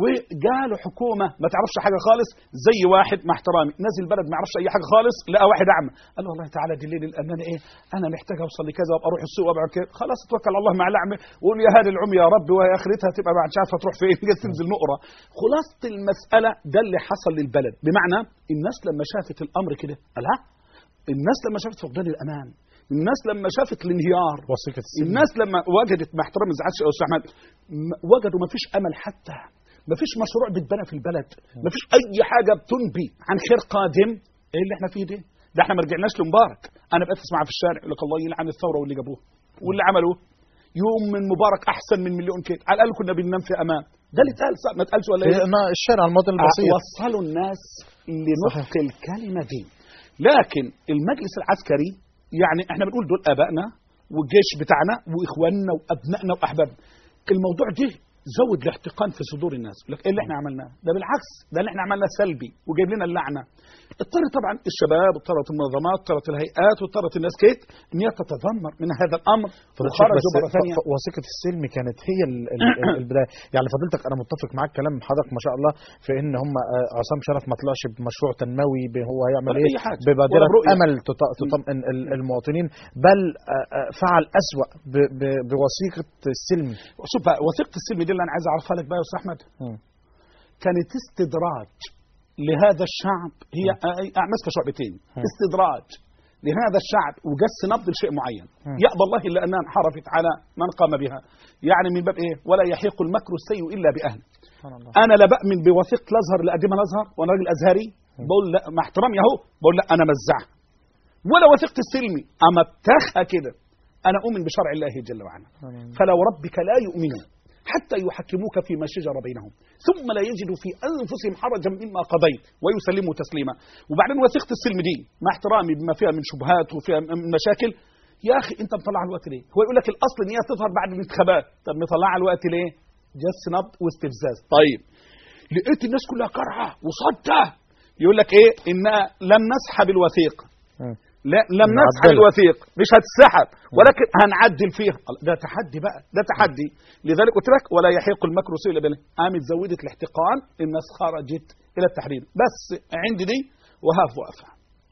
Speaker 3: وجاله حكومه ما تعرفش حاجه خالص زي واحد مع احترامي نازل البلد ما يعرفش اي حاجه خالص لقى واحد اعمى قال له والله تعالى دليل الامانه ايه انا محتاج اوصل لكذا وابقى اروح السوق وابقى كده خلاص اتوكل على الله مع الاعمى وقول يا هذه العمي يا رب وهي اخرتها تبقى بعد مش عارفه تروح فين هي تنزل نقره خلاصه المساله ده اللي حصل للبلد بمعنى الناس لما شافت الامر كده قال ها الناس لما شافت فقدان الامان الناس لما شافت الانهيار
Speaker 2: وثيقه السلم
Speaker 3: الناس لما وجدت مع احترام الزعاج يا استاذ احمد م- وجدوا ما فيش امل حتى ما فيش مشروع بيتبنى في البلد ما فيش اي حاجه بتنبي عن خير قادم ايه اللي احنا فيه ده ده احنا ما رجعناش لمبارك انا بقيت اسمع في الشارع يقول لك الله يلعن الثوره واللي جابوه واللي عملوه يوم من مبارك احسن من مليون كده على الاقل كنا بننام في امان ده اللي اتقال صح؟ ما اتقالش ولا ايه
Speaker 2: في ما- الشارع المواطن البسيط
Speaker 3: وصلوا الناس لنطق الكلمة دي لكن المجلس العسكري يعني احنا بنقول دول ابائنا والجيش بتاعنا واخواننا وابنائنا واحبابنا الموضوع ده زود الاحتقان في صدور الناس يقول لك ايه اللي احنا عملناه ده بالعكس ده اللي احنا عملناه سلبي وجايب لنا اللعنه اضطر طبعا الشباب واضطرت المنظمات واضطرت الهيئات واضطرت الناس كيت ان هي تتذمر من هذا الامر
Speaker 2: فضيلة الشيخ
Speaker 3: وخرجوا
Speaker 2: بس
Speaker 3: مره ثانيه
Speaker 2: ف- وثيقه السلم كانت هي ال- ال- ال- البدايه يعني فضيلتك انا متفق معاك كلام حضرتك ما شاء الله في ان هم آه، عصام شرف ما طلعش بمشروع تنموي ب- هو هيعمل
Speaker 3: ولا
Speaker 2: ايه
Speaker 3: أي حاجة.
Speaker 2: ببادره
Speaker 3: ولا برؤية.
Speaker 2: امل تط- تطمئن ال- المواطنين بل آه، آه، فعل اسوا ب- ب- بوثيقه السلم
Speaker 3: شوف بقى وثيقه السلم دي اللي انا عايز اعرفها لك بقى يا استاذ احمد
Speaker 2: مم.
Speaker 3: كانت استدراج لهذا الشعب هي آه، آه، ماسكه شعبتين استدراج لهذا الشعب وجس نبض لشيء معين
Speaker 2: مم.
Speaker 3: يأبى الله الا انها انحرفت على من قام بها يعني من باب ايه ولا يحيق المكر السيء الا باهله
Speaker 2: سبحان الله
Speaker 3: انا لا بامن بوثيقه الازهر اللي قدمها الازهر وانا راجل ازهري بقول لا مع احترامي اهو بقول لا انا مزعها ولا وثيقه السلمي امتخها كده انا اؤمن بشرع الله جل وعلا فلا وربك لا يؤمنون حتى يحكموك فيما شجر بينهم ثم لا يجدوا في انفسهم حرجا مما قضيت ويسلموا تسليما وبعدين وثيقه السلم دي مع احترامي بما فيها من شبهات وفيها من مشاكل يا اخي انت مطلعها الوقت ليه؟ هو يقول لك الاصل ان هي تظهر بعد الانتخابات طب مطلعها الوقت ليه؟ جس نبض واستفزاز طيب لقيت الناس كلها كرهه وصدته يقول لك ايه انها لم نسحب الوثيقه
Speaker 2: مم.
Speaker 3: لا لم نسحب
Speaker 2: نعدلها.
Speaker 3: الوثيق مش هتسحب ولكن هنعدل فيها ده تحدي بقى ده تحدي لذلك قلت لك ولا يحيق المكر سوء الا بالله قامت زودت الاحتقان الناس خرجت الى التحرير بس عندي دي وهاف وقفه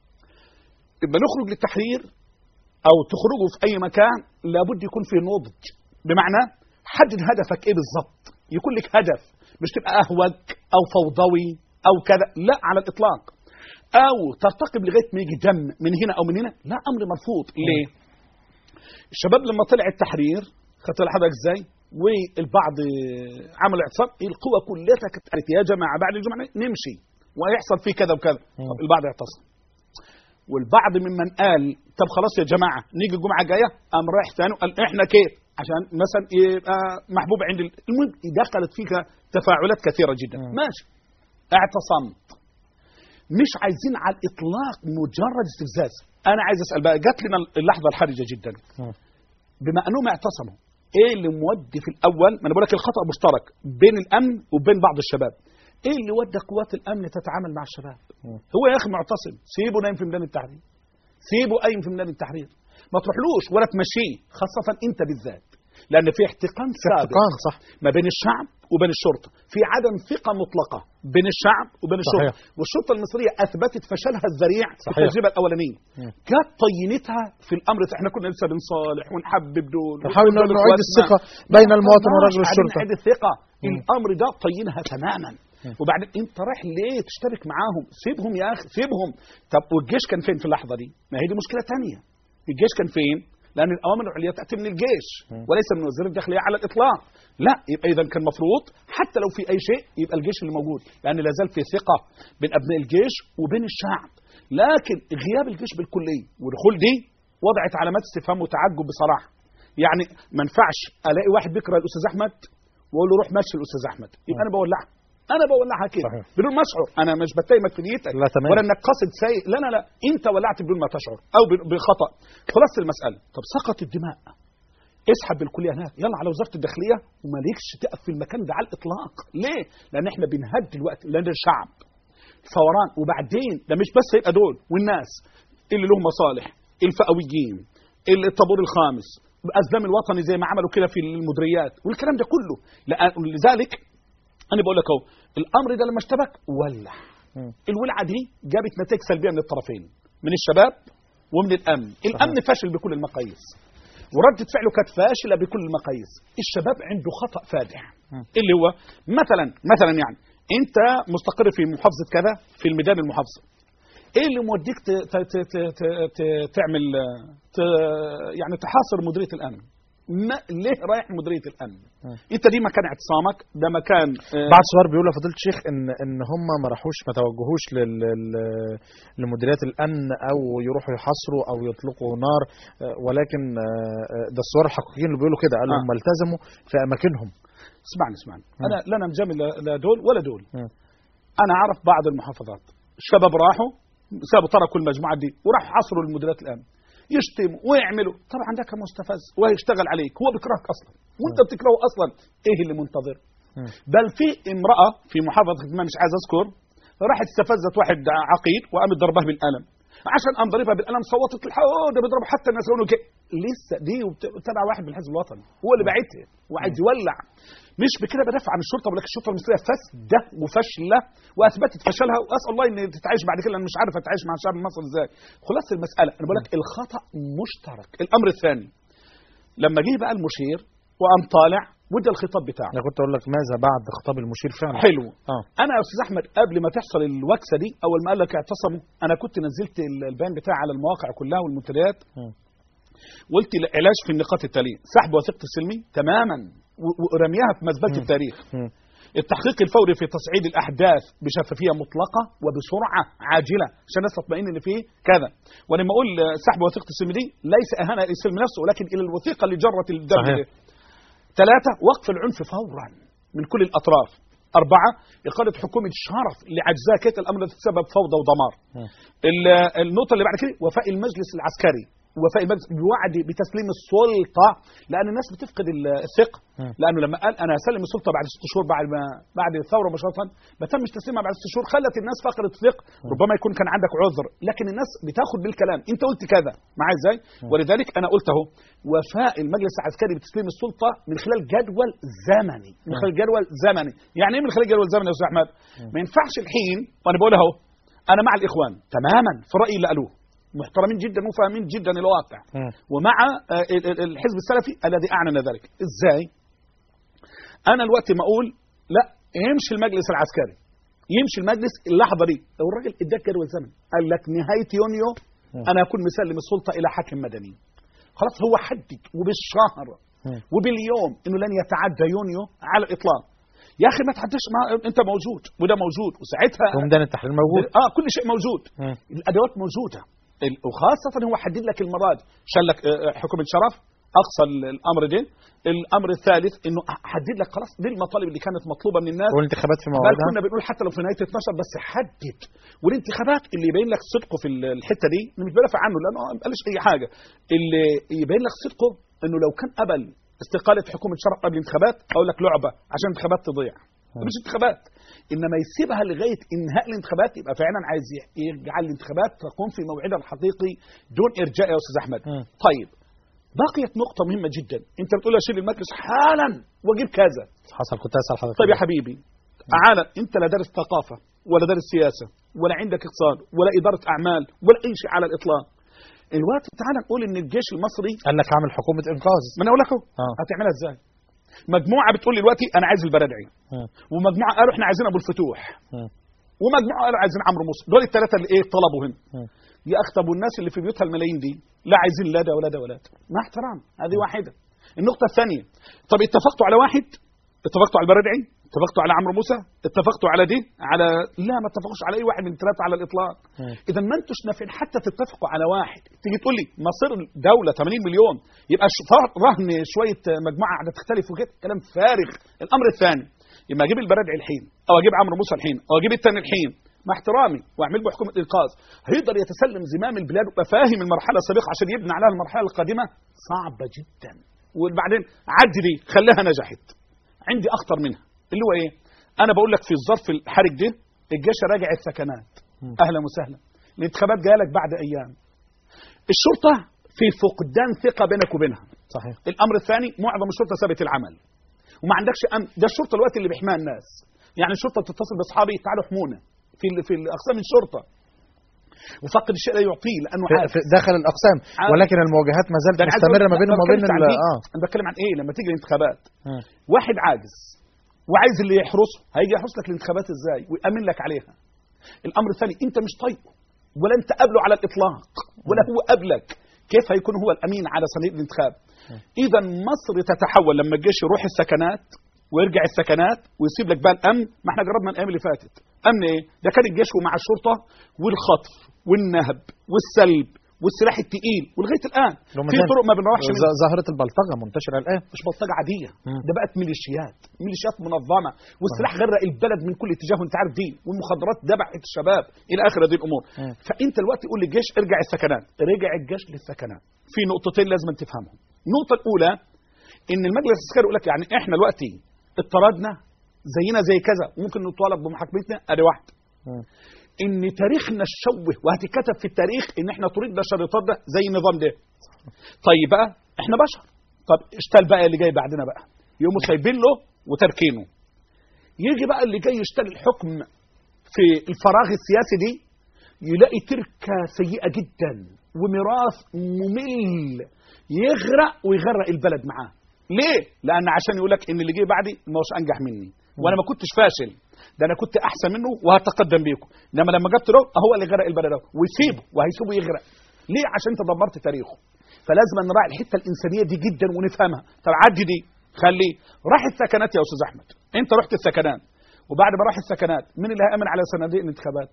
Speaker 3: يبقى نخرج للتحرير او تخرجوا في اي مكان لابد يكون في نضج بمعنى حدد هدفك ايه بالظبط يكون لك هدف مش تبقى اهوج او فوضوي او كذا لا على الاطلاق او ترتقب لغايه ما يجي دم من هنا او من هنا لا امر مرفوض ليه الشباب لما طلع التحرير خدت بالك حضرتك ازاي والبعض عمل اعتصام القوى كلها كانت قالت يا جماعه بعد الجمعه نمشي وهيحصل فيه كذا وكذا
Speaker 2: مم.
Speaker 3: طب البعض اعتصم والبعض ممن قال طب خلاص يا جماعه نيجي الجمعه الجايه قام رايح ثاني قال احنا كيف عشان مثلا يبقى محبوب عند ال- المهم دخلت فيك تفاعلات كثيره جدا
Speaker 2: مم.
Speaker 3: ماشي اعتصمت مش عايزين على الاطلاق مجرد استفزاز انا عايز اسال بقى جات لنا اللحظه الحرجه جدا
Speaker 2: مم.
Speaker 3: بما انهم اعتصموا ايه اللي مودي في الاول ما انا بقول لك الخطا مشترك بين الامن وبين بعض الشباب ايه اللي ودى قوات الامن تتعامل مع الشباب
Speaker 2: مم.
Speaker 3: هو يا اخي معتصم سيبه نايم في ميدان التحرير سيبه قايم في ميدان التحرير ما تروحلوش ولا تمشيه خاصه انت بالذات لان في احتقان
Speaker 2: في
Speaker 3: سابق
Speaker 2: احتقان صح
Speaker 3: ما بين الشعب وبين الشرطه في عدم ثقه مطلقه بين الشعب وبين الشرطه
Speaker 2: صحيح.
Speaker 3: والشرطه المصريه اثبتت فشلها الذريع في
Speaker 2: صحيح.
Speaker 3: التجربه الاولانيه
Speaker 2: مم.
Speaker 3: كانت طينتها في الامر احنا كنا لسه بنصالح ونحبب دول
Speaker 2: نحاول
Speaker 3: ودول
Speaker 2: نعيد
Speaker 3: إخواتنا.
Speaker 2: الثقة بين المواطن
Speaker 3: ما
Speaker 2: ورجل
Speaker 3: خلاص،
Speaker 2: الشرطة.
Speaker 3: عايزين نعيد الثقه
Speaker 2: مم.
Speaker 3: الامر ده طينها تماما
Speaker 2: مم.
Speaker 3: وبعدين انت رايح ليه تشترك معاهم سيبهم يا اخي سيبهم طب والجيش كان فين في اللحظه دي ما هي دي مشكله تانية الجيش كان فين لان الاوامر العليا تاتي من الجيش
Speaker 2: مم.
Speaker 3: وليس من وزير الداخليه على الاطلاق لا يبقى اذا كان مفروض حتى لو في اي شيء يبقى الجيش اللي موجود لان لا زال في ثقه بين ابناء الجيش وبين الشعب لكن غياب الجيش بالكليه ودخول دي وضعت علامات استفهام وتعجب بصراحه يعني ما ينفعش الاقي واحد بيكره الاستاذ احمد واقول له روح مشي الاستاذ احمد يبقى انا بولعها انا بولعها كده
Speaker 2: صحيح.
Speaker 3: بدون ما اشعر انا مش بتهمك في نيتك
Speaker 2: لا، تمام.
Speaker 3: ولا انك قاصد سيء لا لا لا انت ولعت بدون ما تشعر او ب- بخطا خلاصه المساله طب سقط الدماء اسحب بالكليه هناك يلا على وزاره الداخليه ومالكش تقف في المكان ده على الاطلاق ليه لان احنا بنهد دلوقتي لان الشعب فوران وبعدين ده مش بس هيبقى دول والناس اللي لهم مصالح الفئويين الطابور الخامس الازلام الوطني زي ما عملوا كده في المديريات والكلام ده كله لأ- لذلك انا بقول لك اهو الامر ده لما اشتبك ولع
Speaker 2: مم.
Speaker 3: الولعه دي جابت نتائج سلبيه من الطرفين من الشباب ومن الامن الامن فشل بكل المقاييس وردة فعله كانت فاشله بكل المقاييس الشباب عنده خطا فادح
Speaker 2: مم.
Speaker 3: اللي هو مثلا مثلا يعني انت مستقر في محافظه كذا في الميدان المحافظه ايه اللي موديك ت- ت- ت- ت- ت- ت- تعمل ت- يعني تحاصر مديريه الامن ما ليه رايح مديريه الامن
Speaker 2: مم.
Speaker 3: انت دي مكان اعتصامك ده مكان آه،
Speaker 2: بعد سؤال بيقول يا فضيله الشيخ ان ان هم ما راحوش ما توجهوش لل- لل- لمديريات الامن او يروحوا يحاصروا او يطلقوا نار آه، ولكن آه، آه، ده الصور الحقيقيين اللي بيقولوا كده قالوا
Speaker 3: آه.
Speaker 2: هم التزموا في اماكنهم
Speaker 3: اسمعني اسمعني انا لا انا مجامل لا- لا دول ولا دول
Speaker 2: مم.
Speaker 3: انا اعرف بعض المحافظات الشباب راحوا سابوا تركوا المجموعه دي وراحوا حصروا المديريات الامن يشتموا ويعملوا طبعا ده كان مستفز وهيشتغل عليك هو بيكرهك اصلا وانت بتكرهه اصلا ايه اللي منتظر
Speaker 2: مم.
Speaker 3: بل في امراه في محافظه ما مش عايز اذكر راحت استفزت واحد عقيد وقامت ضربها بالقلم عشان قام ضربها بالقلم صوتت الحق ده بيضرب حتى الناس يقولوا كده لسه دي وبت- تبع واحد من الحزب الوطني هو اللي باعتها وعايز يولع مش بكده بدافع عن الشرطه ولكن الشرطه المصريه فاسده وفاشله واثبتت فشلها واسال الله ان تتعايش بعد كده لان مش عارفه تتعايش مع الشعب المصري ازاي خلاصه المساله انا بقول لك الخطا مشترك الامر الثاني لما جه بقى المشير وقام طالع وادى الخطاب بتاعه
Speaker 2: انا كنت اقول لك ماذا بعد خطاب المشير فعلا
Speaker 3: حلو
Speaker 2: اه
Speaker 3: انا يا استاذ احمد قبل ما تحصل الوكسه دي اول ما قال لك اعتصموا انا كنت نزلت ال- البيان بتاعي على المواقع كلها والمنتديات
Speaker 2: مم.
Speaker 3: قلت العلاج في النقاط التاليه سحب وثيقه السلمي تماما و- ورميها في مزبله
Speaker 2: مم.
Speaker 3: التاريخ
Speaker 2: مم.
Speaker 3: التحقيق الفوري في تصعيد الاحداث بشفافيه مطلقه وبسرعه عاجله عشان الناس تطمئن ان فيه كذا ولما اقول آه، سحب وثيقه السلم دي ليس اهانه للسلم نفسه ولكن الى الوثيقه اللي جرت الدم
Speaker 2: صحيح.
Speaker 3: ده. ثلاثه وقف العنف فورا من كل الاطراف أربعة إقالة حكومة شرف لعجزها كيت الأمر الذي تسبب فوضى ودمار.
Speaker 2: مم.
Speaker 3: ال- النقطة اللي بعد كده وفاء المجلس العسكري وفاء المجلس بوعد بتسليم السلطة لأن الناس بتفقد ال- الثقة
Speaker 2: مم.
Speaker 3: لأنه لما قال أنا هسلم السلطة بعد ست شهور بعد ما بعد الثورة مباشرة ما تمش تسليمها بعد ست شهور خلت الناس فقدت الثقة ربما يكون كان عندك عذر لكن الناس بتاخد بالكلام أنت قلت كذا معايا إزاي ولذلك أنا قلت أهو وفاء المجلس العسكري بتسليم السلطة من خلال جدول زمني من خلال جدول زمني يعني إيه من خلال جدول زمني يا أستاذ أحمد ما ينفعش الحين وأنا بقول أهو أنا مع الإخوان تماما في رأيي اللي قالوه محترمين جدا وفاهمين جدا الواقع
Speaker 2: مم.
Speaker 3: ومع آه، ال- ال- الحزب السلفي الذي اعلن ذلك ازاي انا الوقت ما اقول لا يمشي المجلس العسكري يمشي المجلس اللحظه دي لو الراجل اداك جدول زمن قال لك نهايه يونيو
Speaker 2: مم.
Speaker 3: انا اكون مسلم السلطه الى حاكم مدني خلاص هو حدد وبالشهر
Speaker 2: مم.
Speaker 3: وباليوم انه لن يتعدى يونيو على الاطلاق يا اخي ما تعداش ما انت موجود وده موجود وساعتها
Speaker 2: وميدان التحرير موجود
Speaker 3: اه كل شيء موجود
Speaker 2: مم.
Speaker 3: الادوات موجوده ال- وخاصة هو حدد لك المراد شال لك آه، آه، حكم الشرف أقصى ال- الأمر ده الأمر الثالث إنه حدد لك خلاص دي المطالب اللي كانت مطلوبة من الناس
Speaker 2: والانتخابات في
Speaker 3: بل
Speaker 2: مواعيدها
Speaker 3: كنا بنقول حتى لو في نهايه 12 بس حدد والانتخابات اللي يبين لك صدقه في ال- الحته دي أنا مش بدافع عنه لانه ما قالش اي حاجه اللي يبين لك صدقه انه لو كان قبل استقاله حكومه شرق قبل الانتخابات اقول لك لعبه عشان الانتخابات تضيع مش انتخابات انما يسيبها لغايه انهاء الانتخابات يبقى فعلا عايز ي- يجعل الانتخابات تقوم في موعدها الحقيقي دون ارجاء يا استاذ احمد
Speaker 2: مم.
Speaker 3: طيب بقيت نقطه مهمه جدا انت بتقول اشيل المجلس حالا واجيب كذا
Speaker 2: حصل كنت اسال حضرتك
Speaker 3: طيب يا حبيبي تعالى انت لا دارس ثقافه ولا دارس سياسه ولا عندك اقتصاد ولا اداره اعمال ولا اي شيء على الاطلاق الوقت تعالى نقول ان الجيش المصري
Speaker 2: قال لك هعمل حكومه انقاذ
Speaker 3: ما انا اقول لك اهو
Speaker 2: اه
Speaker 3: هتعملها ازاي مجموعه بتقول لي دلوقتي انا عايز البرادعي
Speaker 2: مم.
Speaker 3: ومجموعه قالوا احنا عايزين ابو الفتوح
Speaker 2: مم.
Speaker 3: ومجموعه قالوا عايزين عمرو موسى دول الثلاثه اللي ايه طلبوا هنا
Speaker 2: مم.
Speaker 3: يا اخ طب والناس اللي في بيوتها الملايين دي لا عايزين لا ده ولا ده ولا ده مع احترام هذه واحده النقطه الثانيه طب اتفقتوا على واحد اتفقتوا على البرادعي اتفقتوا على عمرو موسى اتفقتوا على دي على لا ما اتفقوش على اي واحد من الثلاثه على الاطلاق
Speaker 2: مم.
Speaker 3: اذا ما انتوش نافعين حتى تتفقوا على واحد تيجي تقول لي مصير دوله 80 مليون يبقى ش- فر- رهن شويه مجموعه قاعده تختلف وكده كلام فارغ الامر الثاني اما اجيب البرادعي الحين او اجيب عمرو موسى الحين او اجيب الثاني الحين مع احترامي واعمل له حكومه انقاذ هيقدر يتسلم زمام البلاد ويبقى فاهم المرحله السابقه عشان يبني عليها المرحله القادمه صعبه جدا وبعدين عدي دي خليها نجحت عندي اخطر منها اللي هو ايه انا بقول لك في الظرف الحرج ده الجيش راجع السكنات
Speaker 2: مم.
Speaker 3: اهلا وسهلا الانتخابات جايه لك بعد ايام الشرطه في فقدان ثقه بينك وبينها
Speaker 2: صحيح
Speaker 3: الامر الثاني معظم الشرطه سابت العمل وما عندكش امن ده الشرطه الوقت اللي بيحميها الناس يعني الشرطه بتتصل باصحابي تعالوا احمونا في ال- في اقسام الشرطه وفقد الشيء لا يعطيه لانه
Speaker 2: في
Speaker 3: عارف
Speaker 2: في داخل الاقسام
Speaker 3: عارف.
Speaker 2: ولكن المواجهات ما زالت
Speaker 3: ده أنا عايز
Speaker 2: مستمره
Speaker 3: أقول-
Speaker 2: ما
Speaker 3: لا،
Speaker 2: بينهم
Speaker 3: ما
Speaker 2: وبين
Speaker 3: بتكلمش عن
Speaker 2: ال-
Speaker 3: دي.
Speaker 2: اه
Speaker 3: انا بتكلم عن ايه لما تيجي الانتخابات
Speaker 2: مم.
Speaker 3: واحد عاجز وعايز اللي يحرسه هيجي يحرس لك الانتخابات ازاي ويامن لك عليها الامر الثاني انت مش طايقه ولا انت قابله على الاطلاق ولا هو قابلك كيف هيكون هو الامين على صناديق الانتخاب اذا مصر تتحول لما الجيش يروح السكنات ويرجع السكنات ويسيب لك بقى الامن ما احنا جربنا الايام اللي فاتت امن ايه ده كان الجيش ومع الشرطه والخطف والنهب والسلب والسلاح الثقيل ولغايه الان
Speaker 2: لما
Speaker 3: في
Speaker 2: كان-
Speaker 3: طرق ما بنروحش منها
Speaker 2: ظ- ظاهره البلطجه منتشره الان
Speaker 3: مش بلطجه عاديه
Speaker 2: مم.
Speaker 3: ده بقت ميليشيات ميليشيات منظمه والسلاح غرق البلد من كل اتجاه وانت عارف دي والمخدرات دبحت الشباب الى اخر هذه الامور
Speaker 2: مم.
Speaker 3: فانت الوقت يقول للجيش ارجع السكنات رجع الجيش للسكنات في نقطتين لازم تفهمهم النقطه الاولى ان المجلس العسكري يقول لك يعني احنا دلوقتي اضطردنا زينا زي كذا ممكن نطالب بمحاكمتنا ادي واحده
Speaker 2: مم.
Speaker 3: ان تاريخنا الشوه وهتتكتب في التاريخ ان احنا طردنا الشريطات ده زي النظام ده طيب بقى احنا بشر طب اشتغل بقى اللي جاي بعدنا بقى يقوموا سايبين له وتركينه يجي بقى اللي جاي يشتغل الحكم في الفراغ السياسي دي يلاقي تركه سيئه جدا وميراث ممل يغرق ويغرق البلد معاه ليه؟ لأن عشان يقول لك إن اللي جه بعدي ما هوش أنجح مني وأنا ما كنتش فاشل ده أنا كنت أحسن منه وهتقدم بيكم إنما لما جبت له هو اللي غرق البلد ده ويسيبه وهيسيبه يغرق ليه؟ عشان أنت دمرت تاريخه فلازم نراعي الحتة الإنسانية دي جدا ونفهمها طب عدي دي خليه راح السكنات يا أستاذ أحمد أنت رحت السكنات وبعد ما راح السكنات مين اللي هيأمن على صناديق الانتخابات؟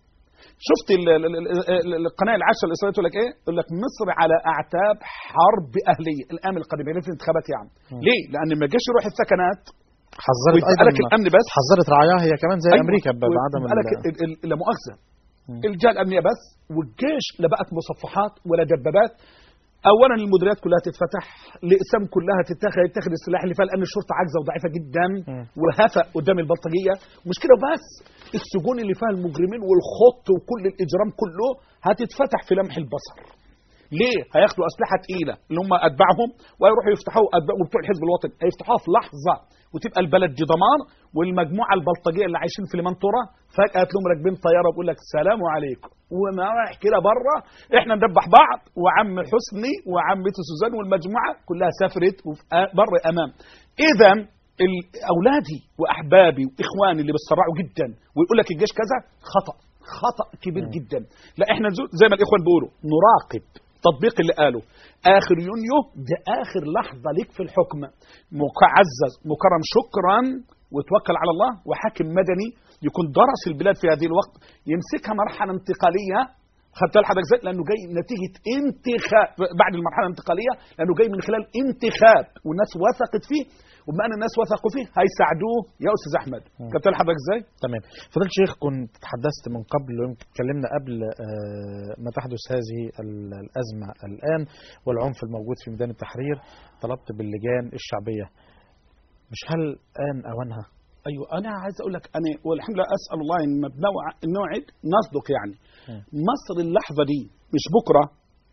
Speaker 3: شفت ال- ال- ال- ال- القناه العاشره الاسرائيليه تقول لك ايه؟ تقول لك مصر على اعتاب حرب اهليه الامن القادم يعني في الانتخابات يعني ليه؟ لان ما جاش يروح السكنات
Speaker 2: حذرت
Speaker 3: ويبقى
Speaker 2: ايضا
Speaker 3: لك الامن بس
Speaker 2: حذرت رعاياها هي كمان زي
Speaker 3: أيوة.
Speaker 2: امريكا ب- بعدم
Speaker 3: ويبقى لك
Speaker 2: ال-
Speaker 3: ال- ال- لا مؤاخذه
Speaker 2: مم.
Speaker 3: الجهه الامنيه بس والجيش لا بقت مصفحات ولا دبابات اولا المديريات كلها تتفتح الاقسام كلها تتاخد يتاخد السلاح اللي فيها لان الشرطه عاجزه وضعيفه جدا
Speaker 2: مم.
Speaker 3: وهفا قدام البلطجيه مش كده بس السجون اللي فيها المجرمين والخط وكل الاجرام كله هتتفتح في لمح البصر ليه؟ هياخدوا اسلحه تقيله اللي هم اتباعهم ويروحوا يفتحوا أتباع وبتوع الحزب الوطني هيفتحوها في لحظه وتبقى البلد دي دمار والمجموعه البلطجيه اللي عايشين في المنطوره فجاه تلاقيهم راكبين طياره ويقول لك السلام عليكم وما رايح كده بره احنا ندبح بعض وعم حسني وعم بيت سوزان والمجموعه كلها سافرت بر امام اذا ال- اولادي واحبابي واخواني اللي بيتسرعوا جدا ويقول لك الجيش كذا خطا خطا كبير جدا لا احنا نزو- زي ما الاخوان بيقولوا نراقب تطبيق اللي قاله اخر يونيو ده اخر لحظه ليك في الحكم معزز مكرم شكرا وتوكل على الله وحاكم مدني يكون درس البلاد في هذه الوقت يمسكها مرحله انتقاليه خدت بالك حضرتك ازاي؟ لانه جاي نتيجه انتخاب بعد المرحله الانتقاليه لانه جاي من خلال انتخاب والناس وثقت فيه وبما ان الناس وثقوا فيه هيساعدوه يا استاذ احمد خدت بالك حضرتك ازاي؟
Speaker 2: تمام فضيلة الشيخ كنت تحدثت من قبل ويمكن اتكلمنا قبل آه، ما تحدث هذه ال- الأزمة الآن والعنف الموجود في ميدان التحرير طلبت باللجان الشعبية مش هل آن أوانها
Speaker 3: ايوه انا عايز اقول لك انا والحمد لله اسال الله ان بنوع نوعد نصدق يعني
Speaker 2: مم.
Speaker 3: مصر اللحظه دي مش بكره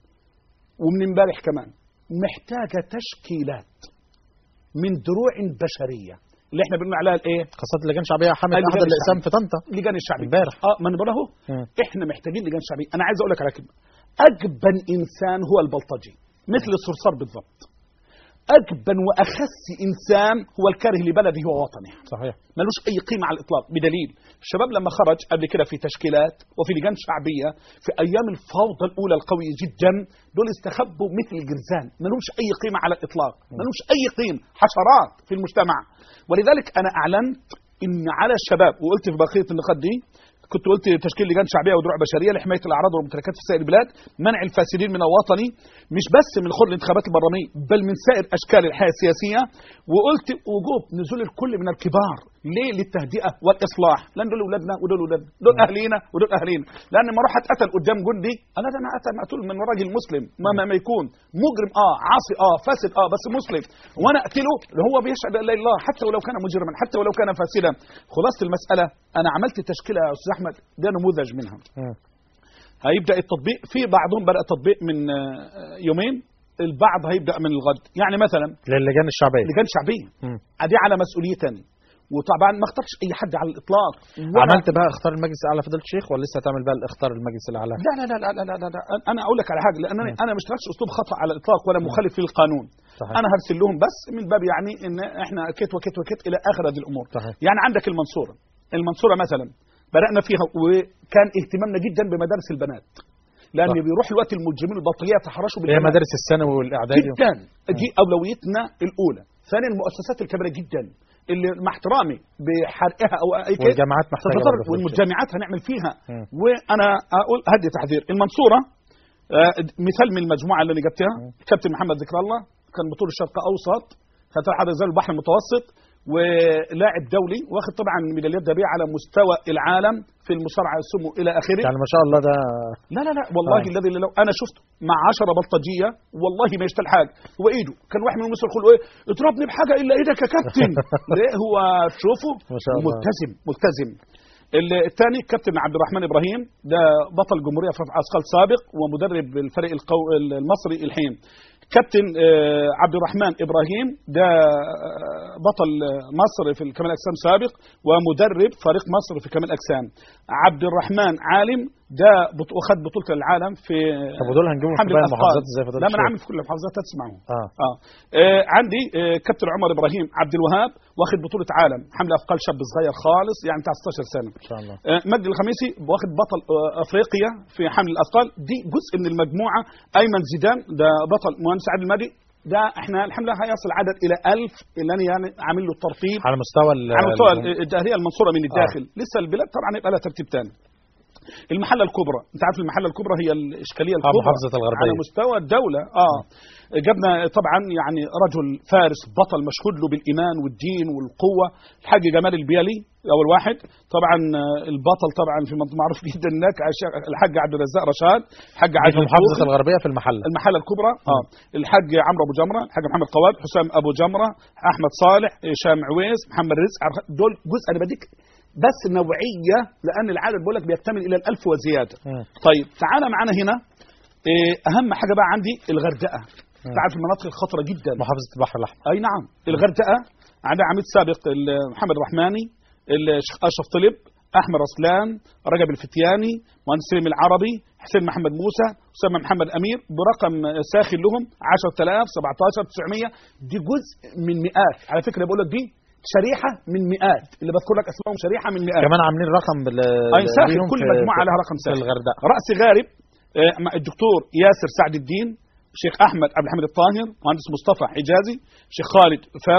Speaker 3: ومن امبارح كمان محتاجه تشكيلات من دروع بشريه اللي احنا بنقول عليها الايه؟
Speaker 2: خاصة اللجان الشعبية حمد
Speaker 3: اللجان
Speaker 2: أحد الأقسام
Speaker 3: الشعبية.
Speaker 2: في طنطا
Speaker 3: لجان الشعبيه
Speaker 2: امبارح.
Speaker 3: اه ما انا بقول اهو
Speaker 2: مم.
Speaker 3: احنا محتاجين لجان شعبيه انا عايز اقول لك على كلمه اجبن انسان هو البلطجي مثل الصرصار بالضبط اجبن واخس انسان هو الكاره لبلده ووطنه
Speaker 2: صحيح
Speaker 3: ملوش اي قيمه على الاطلاق بدليل الشباب لما خرج قبل كده في تشكيلات وفي لجان شعبيه في ايام الفوضى الاولى القويه جدا دول استخبوا مثل الجرزان ملوش اي قيمه على الاطلاق ملوش اي قيمه حشرات في المجتمع ولذلك انا اعلنت ان على الشباب وقلت في بقيه النقاط دي كنت قلت تشكيل لجان شعبيه ودروع بشريه لحمايه الاعراض والممتلكات في سائر البلاد منع الفاسدين من الوطني مش بس من خوض الانتخابات البرلمانيه بل من سائر اشكال الحياه السياسيه وقلت وجوب نزول الكل من الكبار ليه للتهدئه والاصلاح لان دول اولادنا ودول اولادنا دول اهلينا ودول اهلينا لان لما اروح اتقتل قدام جندي انا ده انا اتقتل مقتول من راجل مسلم ما ما, ما يكون مجرم اه عاصي اه فاسد اه بس مسلم وانا اقتله هو بيشهد ان لا اله الا الله حتى ولو كان مجرما حتى ولو كان فاسدا خلاصه المساله انا عملت تشكيله يا استاذ احمد ده نموذج منها
Speaker 2: مم.
Speaker 3: هيبدا التطبيق في بعضهم بدا تطبيق من آه، يومين البعض هيبدا من الغد يعني مثلا
Speaker 2: للجان الشعبية
Speaker 3: لجان شعبيه
Speaker 2: مم.
Speaker 3: دي على مسؤوليتي وطبعا ما اخترتش اي حد على الاطلاق ولا-
Speaker 2: عملت بقى اختار المجلس الأعلى فضيلة الشيخ ولا لسه هتعمل بقى الاختار المجلس الأعلى
Speaker 3: لا لا لا لا لا, لا, لا, لا. انا اقول لك على حاجه لان انا انا ما اشتغلتش اسلوب خطا على الاطلاق ولا مخالف للقانون
Speaker 2: صحيح.
Speaker 3: انا هرسل لهم بس من باب يعني ان احنا كت وكت وكت الى اخر هذه الامور
Speaker 2: صحيح.
Speaker 3: يعني عندك المنصوره المنصوره مثلا بدانا فيها وكان اهتمامنا جدا بمدارس البنات لان
Speaker 2: صح.
Speaker 3: بيروح الوقت المجرمين البلطجيه يتحرشوا
Speaker 2: هي
Speaker 3: بالبنات
Speaker 2: مدارس الثانوي والإعدادي
Speaker 3: جدا دي اولويتنا الاولى ثانيا المؤسسات الكبيره جدا اللي مع احترامي بحرقها او اي كيف
Speaker 2: والجامعات محتاجة
Speaker 3: تتطرق
Speaker 2: برضه فلوس.
Speaker 3: والمجامعات هنعمل فيها
Speaker 2: مم.
Speaker 3: وانا اقول هدي تحذير المنصوره آه، مثال من المجموعه اللي انا جبتها كابتن محمد ذكر الله كان بطول الشرق اوسط فتح هذا زي البحر المتوسط ولاعب دولي واخد طبعا ميداليات ذهبيه على مستوى العالم في المصارعه السمو الى اخره
Speaker 2: يعني ما شاء الله ده
Speaker 3: لا لا لا والله
Speaker 2: آه.
Speaker 3: الذي لو انا شفته مع عشرة بلطجيه والله ما يشتل حاجه هو ايده كان واحد من مصر يقول ايه اضربني بحاجه الا ايدك يا كابتن ليه هو تشوفه
Speaker 2: ما شاء الله.
Speaker 3: ملتزم ملتزم الثاني كابتن عبد الرحمن ابراهيم ده بطل جمهوريه في رفع اثقال سابق ومدرب الفريق القو... المصري الحين كابتن آه، عبد الرحمن ابراهيم ده آه، بطل آه، مصر في كمال الاجسام سابق ومدرب فريق مصر في كمال الاجسام عبد الرحمن عالم ده بط... اخذ بطوله العالم في
Speaker 2: طب ودول هنجيبهم في
Speaker 3: حمل
Speaker 2: باقي
Speaker 3: الأثقال.
Speaker 2: المحافظات ازاي فضيلة
Speaker 3: لا ما انا
Speaker 2: الشيخ؟
Speaker 3: عامل في كل المحافظات تسمعوا
Speaker 2: اه
Speaker 3: آه. آه عندي آه كابتن عمر ابراهيم عبد الوهاب واخد بطوله عالم حمل اثقال شاب صغير خالص يعني بتاع 16 سنه
Speaker 2: ان شاء الله
Speaker 3: آه مجدي الخميسي واخد بطل آه افريقيا في حمل الاثقال دي جزء من المجموعه ايمن زيدان ده بطل مهندس عادل المهدي ده احنا الحمد لله هيصل عدد الى 1000 اللي انا يعني عامل له الترتيب
Speaker 2: على مستوى ال-
Speaker 3: على مستوى
Speaker 2: ال-
Speaker 3: الدهريه المنصوره من الداخل لسه البلاد طبعا يبقى لها ترتيب ثاني المحله الكبرى انت عارف المحله الكبرى هي الاشكاليه الكبرى
Speaker 2: محافظة الغربية.
Speaker 3: على مستوى الدوله اه جبنا طبعا يعني رجل فارس بطل مشهود له بالايمان والدين والقوه الحاج جمال البيلي اول واحد طبعا آه، البطل طبعا في منطقه معروف جدا هناك الشيخ- الحاج عبد الرزاق رشاد الحاج
Speaker 2: دي
Speaker 3: عادل
Speaker 2: في محافظة
Speaker 3: الفوخي،
Speaker 2: الغربية في المحلة
Speaker 3: المحله الكبرى اه الحاج عمرو ابو جمره الحاج محمد قواد حسام ابو جمره احمد صالح هشام عويس محمد رزق عبد- دول جزء انا بديك بس نوعيه لان العدد بقول لك بيكتمل الى الألف وزياده
Speaker 2: مم.
Speaker 3: طيب تعالى معانا هنا إيه اهم حاجه بقى عندي الغردقه تعرف المناطق الخطره جدا
Speaker 2: محافظة البحر الأحمر
Speaker 3: اي نعم الغردقه عندنا عميد سابق ال- محمد الرحماني الشيخ اشرف طلب احمد رسلان رجب الفتياني مهندس سليم العربي حسين محمد موسى اسامه محمد امير برقم ساخن لهم 10000 17 900 دي جزء من مئات على فكره بقول لك دي شريحه من مئات اللي بذكر لك اسمائهم شريحه من مئات
Speaker 2: كمان عاملين رقم بال-
Speaker 3: اي ساخن
Speaker 2: ليهم
Speaker 3: كل
Speaker 2: في-
Speaker 3: مجموعه
Speaker 2: في-
Speaker 3: لها رقم
Speaker 2: في
Speaker 3: ساخن
Speaker 2: الغردقة
Speaker 3: راس غارب آه، مع الدكتور ياسر سعد الدين شيخ احمد عبد الحميد الطاهر مهندس مصطفى حجازي شيخ خالد فاوي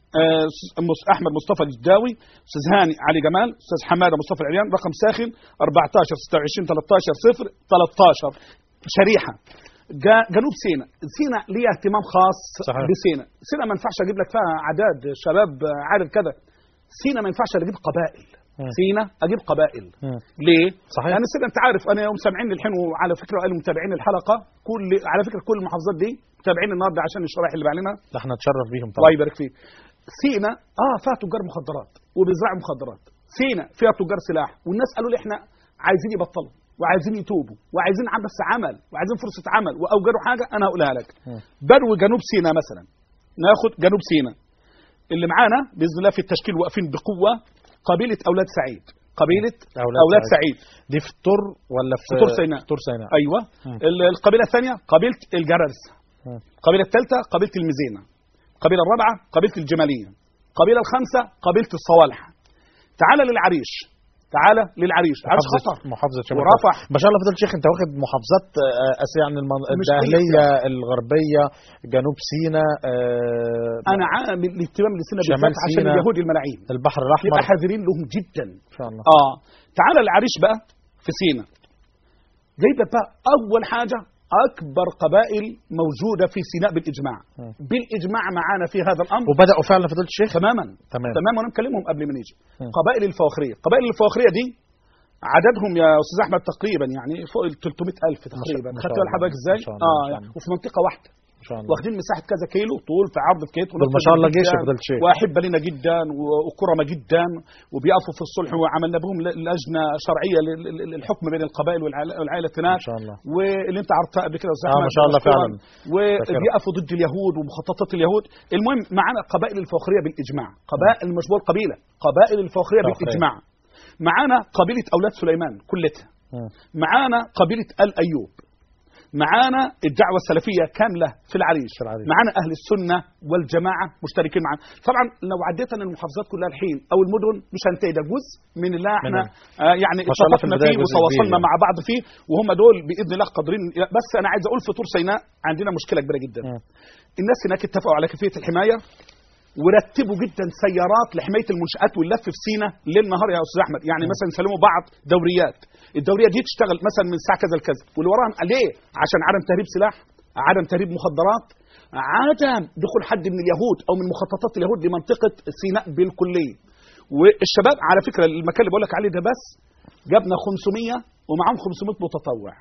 Speaker 3: آه، أستاذ مس- احمد مصطفى الجداوي استاذ هاني علي جمال استاذ حماده مصطفى العريان رقم ساخن 14 26 13 0 13 شريحه جا- جنوب سيناء سيناء ليها اهتمام خاص
Speaker 2: صحيح.
Speaker 3: بسيناء سيناء ما ينفعش اجيب لك فيها اعداد شباب آه، عدد كذا سيناء ما ينفعش اجيب قبائل
Speaker 2: مم.
Speaker 3: سيناء اجيب قبائل
Speaker 2: مم.
Speaker 3: ليه؟
Speaker 2: صحيح.
Speaker 3: يعني سيدنا انت عارف انا يوم سامعين الحين وعلى فكره قالوا متابعين الحلقه كل على فكره كل المحافظات دي متابعين النهارده عشان الشرايح اللي بعلنها
Speaker 2: ده احنا نتشرف بيهم
Speaker 3: الله
Speaker 2: طبعا
Speaker 3: يبارك فيك سينا اه فيها تجار مخدرات وبيزرعوا مخدرات سينا فيها تجار سلاح والناس قالوا لي احنا عايزين يبطلوا وعايزين يتوبوا وعايزين بس عمل وعايزين فرصه عمل واوجدوا حاجه انا هقولها لك
Speaker 2: مم.
Speaker 3: بدو جنوب سينا مثلا ناخد جنوب سينا اللي معانا باذن الله في التشكيل واقفين بقوه قبيله اولاد سعيد قبيله
Speaker 2: أولاد
Speaker 3: اولاد, أولاد
Speaker 2: سعيد.
Speaker 3: سعيد.
Speaker 2: دي في طور ولا في
Speaker 3: في طور سيناء.
Speaker 2: في طور سيناء
Speaker 3: ايوه
Speaker 2: مم.
Speaker 3: ال- القبيله الثانيه قبيله الجرز
Speaker 2: مم.
Speaker 3: القبيله الثالثه قبيله المزينه القبيله الرابعه قبيله الجماليه القبيله الخامسه قبيله الصوالح تعال للعريش تعال للعريش عريش
Speaker 2: محافظة
Speaker 3: خطر
Speaker 2: محافظة شمال
Speaker 3: ورفح.
Speaker 2: ما شاء الله فضل شيخ انت واخد محافظات آه، اسيا يعني المن...
Speaker 3: مش أي
Speaker 2: الدهلية الغربية جنوب سيناء آه،
Speaker 3: انا عامل الاهتمام لسنا
Speaker 2: شمال
Speaker 3: بالذات عشان
Speaker 2: سيناء.
Speaker 3: اليهود الملاعين
Speaker 2: البحر
Speaker 3: نبقى
Speaker 2: الاحمر
Speaker 3: حذرين لهم جدا
Speaker 2: ان شاء الله
Speaker 3: اه تعال العريش بقى في سينا جايبه بقى اول حاجه اكبر قبائل موجوده في سيناء بالاجماع
Speaker 2: مم.
Speaker 3: بالاجماع معانا في هذا الامر
Speaker 2: وبداوا فعلا فضل الشيخ
Speaker 3: تماما
Speaker 2: تمام
Speaker 3: تمام وانا مكلمهم قبل ما نيجي
Speaker 2: مم.
Speaker 3: قبائل الفواخريه قبائل الفواخريه دي عددهم يا استاذ احمد تقريبا يعني فوق ال 300 الف تقريبا
Speaker 2: ما شاء
Speaker 3: خدت
Speaker 2: الله.
Speaker 3: بالك حضرتك ازاي
Speaker 2: ما شاء الله،
Speaker 3: اه
Speaker 2: ما شاء
Speaker 3: يعني
Speaker 2: الله.
Speaker 3: وفي منطقه واحده
Speaker 2: ان شاء الله
Speaker 3: واخدين مساحه كذا كيلو طول في عرض في كيلو
Speaker 2: دول ما شاء الله جيش يا فضيلة الشيخ.
Speaker 3: واحبه لنا جدا و- وكرمه جدا وبيقفوا في الصلح وعملنا بهم ل- لجنه شرعيه لل- لل- للحكم بين القبائل والعائل- والعائله هناك
Speaker 2: ان شاء الله
Speaker 3: واللي انت عرفتها قبل كده يا أستاذ
Speaker 2: آه،
Speaker 3: أحمد،
Speaker 2: ما شاء الله
Speaker 3: مشكورا.
Speaker 2: فعلا.
Speaker 3: وبيقفوا ضد اليهود ومخططات اليهود المهم معانا قبائل الفواخريه بالاجماع قبائل مش بقول قبيله قبائل الفواخريه
Speaker 2: فواخرية.
Speaker 3: بالاجماع معانا قبيله اولاد سليمان كلتها
Speaker 2: مم.
Speaker 3: معانا قبيله ال ايوب معانا الدعوه السلفيه كامله في العريش
Speaker 2: في العريش.
Speaker 3: معانا اهل السنه والجماعه مشتركين معانا طبعا لو عديت انا المحافظات كلها الحين او المدن مش هنتهي ده جزء من اللي احنا
Speaker 2: منهم.
Speaker 3: آه يعني
Speaker 2: ما شاء الله في
Speaker 3: اتفقنا
Speaker 2: البداية
Speaker 3: فيه
Speaker 2: جزء
Speaker 3: وتواصلنا
Speaker 2: كبير
Speaker 3: مع بعض فيه وهم دول باذن الله قادرين بس انا عايز اقول في طور سيناء عندنا مشكله كبيره جدا
Speaker 2: مم.
Speaker 3: الناس هناك اتفقوا على كيفيه الحمايه ورتبوا جدا سيارات لحمايه المنشات واللف في سينا ليل نهار يا استاذ احمد يعني مثلا يسلموا بعض دوريات الدوريه دي تشتغل مثلا من الساعه كذا لكذا واللي وراها ليه عشان عدم تهريب سلاح عدم تهريب مخدرات عدم دخول حد من اليهود او من مخططات اليهود لمنطقه سيناء بالكليه والشباب على فكره المكان اللي بقول لك عليه ده بس جابنا 500 ومعاهم 500 متطوع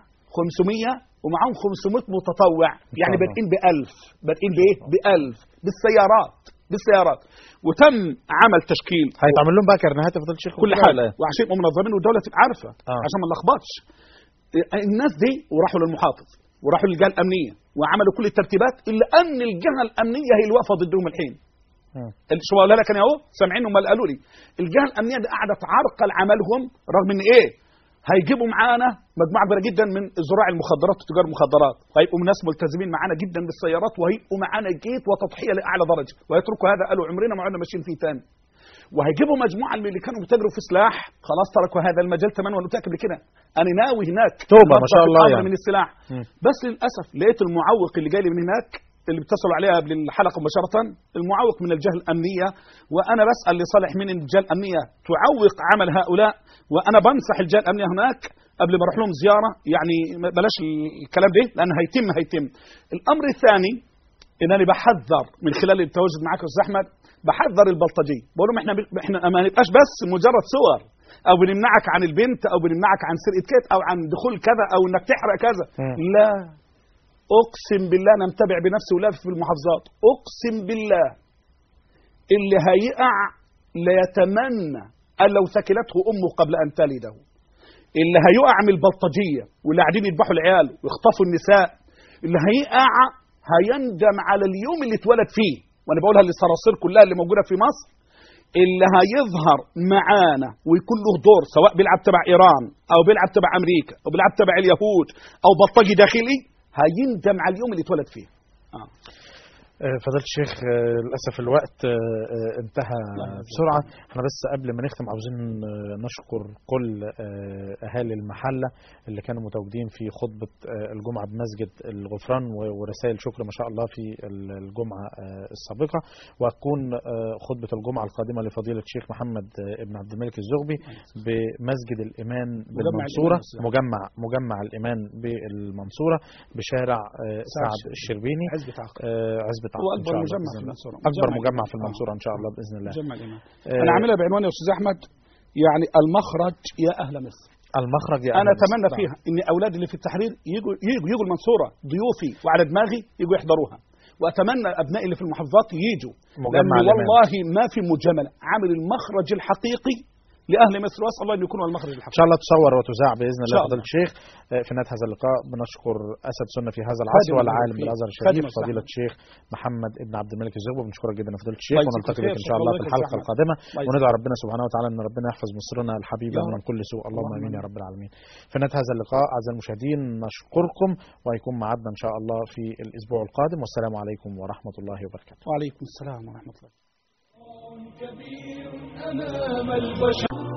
Speaker 3: 500 ومعاهم 500 متطوع يعني
Speaker 2: الله.
Speaker 3: بادئين ب 1000 بادئين بايه؟ ب 1000 بالسيارات بالسيارات وتم عمل تشكيل
Speaker 2: هيتعمل لهم بقى كرنيهات يا فضل الشيخ
Speaker 3: كل
Speaker 2: وكده
Speaker 3: حاجه
Speaker 2: ولا إيه؟
Speaker 3: وعشان يبقوا منظمين والدوله تبقى عارفه
Speaker 2: آه.
Speaker 3: عشان ما نلخبطش الناس دي وراحوا للمحافظ وراحوا للجهه الامنيه وعملوا كل الترتيبات الا ان الجهه الامنيه هي اللي واقفه ضدهم الحين
Speaker 2: مم.
Speaker 3: شو بقولها لك انا اهو سامعين هم اللي قالوا لي الجهه الامنيه دي قاعده تعرقل عملهم رغم ان ايه هيجيبوا معانا مجموعه كبيره جدا من زراع المخدرات وتجار المخدرات وهيبقوا ناس ملتزمين معانا جدا بالسيارات وهيبقوا معانا جيت وتضحيه لاعلى درجه ويتركوا هذا قالوا عمرنا ما عدنا ماشيين فيه تاني وهيجيبوا مجموعه من اللي كانوا بيتاجروا في سلاح خلاص تركوا هذا المجال تماما وانا قلت لك قبل كده انا ناوي هناك
Speaker 2: توبة، ما شاء
Speaker 3: أرفع
Speaker 2: الله
Speaker 3: الأمر
Speaker 2: يعني.
Speaker 3: من السلاح
Speaker 2: مم.
Speaker 3: بس للاسف لقيت المعوق اللي جاي لي من هناك اللي بيتصلوا عليها قبل الحلقه مباشره المعوق من الجهه الامنيه وانا بسال لصالح من الجهه الامنيه تعوق عمل هؤلاء وانا بنصح الجهه الامنيه هناك قبل ما اروح لهم زياره يعني ما- بلاش الكلام ده لان هيتم هيتم الامر الثاني ان انا بحذر من خلال التواجد معاك يا استاذ احمد بحذر البلطجي بقول لهم احنا احنا ما نبقاش بس مجرد صور او بنمنعك عن البنت او بنمنعك عن سرقه كيت او عن دخول كذا او انك تحرق كذا
Speaker 2: مم.
Speaker 3: لا اقسم بالله انا متابع بنفسي ولافف في المحافظات اقسم بالله اللي هيقع ليتمنى ان لو ثكلته امه قبل ان تلده اللي هيقع من البلطجيه واللي قاعدين يذبحوا العيال ويخطفوا النساء اللي هيقع هيندم على اليوم اللي اتولد فيه وانا بقولها للصراصير كلها اللي موجوده في مصر اللي هيظهر معانا ويكون له دور سواء بيلعب تبع ايران او بيلعب تبع امريكا او بيلعب تبع اليهود او بلطجي داخلي هيندم على اليوم اللي اتولد فيه آه.
Speaker 2: آه، فضيلة الشيخ آه، للأسف الوقت آه، آه، انتهى بسرعة احنا بس قبل ما نختم عاوزين آه، نشكر كل آه، أهالي المحلة اللي كانوا متواجدين في خطبة آه، الجمعة بمسجد الغفران و- ورسائل شكر ما شاء الله في ال- الجمعة آه، السابقة وهتكون آه، خطبة الجمعة القادمة لفضيلة الشيخ محمد آه، ابن عبد الملك الزغبي بمسجد الإيمان بالمنصورة
Speaker 3: الإيمان
Speaker 2: مجمع مجمع الإيمان بالمنصورة بشارع آه، سعد الشربيني
Speaker 3: عزبة عقل
Speaker 2: آه، عزبة عقل
Speaker 3: هو
Speaker 2: إن
Speaker 3: أكبر
Speaker 2: شاء الله
Speaker 3: مجمع
Speaker 2: بإذن
Speaker 3: في
Speaker 2: الله.
Speaker 3: المنصورة
Speaker 2: أكبر
Speaker 3: مجمع
Speaker 2: مجمع في
Speaker 3: الإيمان.
Speaker 2: المنصورة إن شاء الله بإذن الله
Speaker 3: مجمع الإيمان
Speaker 2: آه،
Speaker 3: أنا عاملها بعنوان يا أستاذ أحمد يعني المخرج يا أهل مصر
Speaker 2: المخرج يا
Speaker 3: أنا
Speaker 2: أهل مصر.
Speaker 3: أتمنى
Speaker 2: نعم.
Speaker 3: فيها إن أولادي اللي في التحرير يجوا يجوا يجوا المنصورة ضيوفي وعلى دماغي يجوا يحضروها وأتمنى أبنائي اللي في المحافظات يجوا
Speaker 2: مجمع
Speaker 3: لأن
Speaker 2: الإيمان.
Speaker 3: والله ما في مجاملة عامل المخرج الحقيقي لأهل مصر وأسأل الله أن يكون هو المخرج
Speaker 2: إن
Speaker 3: الحقيقي
Speaker 2: شاء الله تصور وتذاع بإذن الله
Speaker 3: شاء
Speaker 2: فضيلة
Speaker 3: الله.
Speaker 2: الشيخ آه، في نهاية هذا اللقاء بنشكر أسد سنة في هذا العصر
Speaker 3: خادم
Speaker 2: والعالم
Speaker 3: الفقيه.
Speaker 2: بالأزهر
Speaker 3: خادم
Speaker 2: الشريف
Speaker 3: الزحمة.
Speaker 2: فضيلة الشيخ محمد ابن عبد الملك الزغبي بنشكرك جدا يا فضيلة الشيخ
Speaker 3: الله يجزيك
Speaker 2: ونلتقي
Speaker 3: خير.
Speaker 2: بك إن
Speaker 3: شكرا
Speaker 2: شاء الله
Speaker 3: الله
Speaker 2: في
Speaker 3: يا
Speaker 2: الحلقة
Speaker 3: أستاذ
Speaker 2: القادمة
Speaker 3: الله يجزيك.
Speaker 2: وندعو ربنا سبحانه وتعالى أن ربنا يحفظ مصرنا الحبيبة
Speaker 3: يا
Speaker 2: من
Speaker 3: رب.
Speaker 2: كل سوء اللهم
Speaker 3: اللهم
Speaker 2: آمين يا
Speaker 3: آمين.
Speaker 2: رب العالمين في نهاية هذا اللقاء أعزائي المشاهدين نشكركم ويكون معنا إن شاء الله في الأسبوع القادم والسلام عليكم ورحمة الله وبركاته
Speaker 3: وعليكم السلام ورحمة الله
Speaker 1: كبير أمام البشر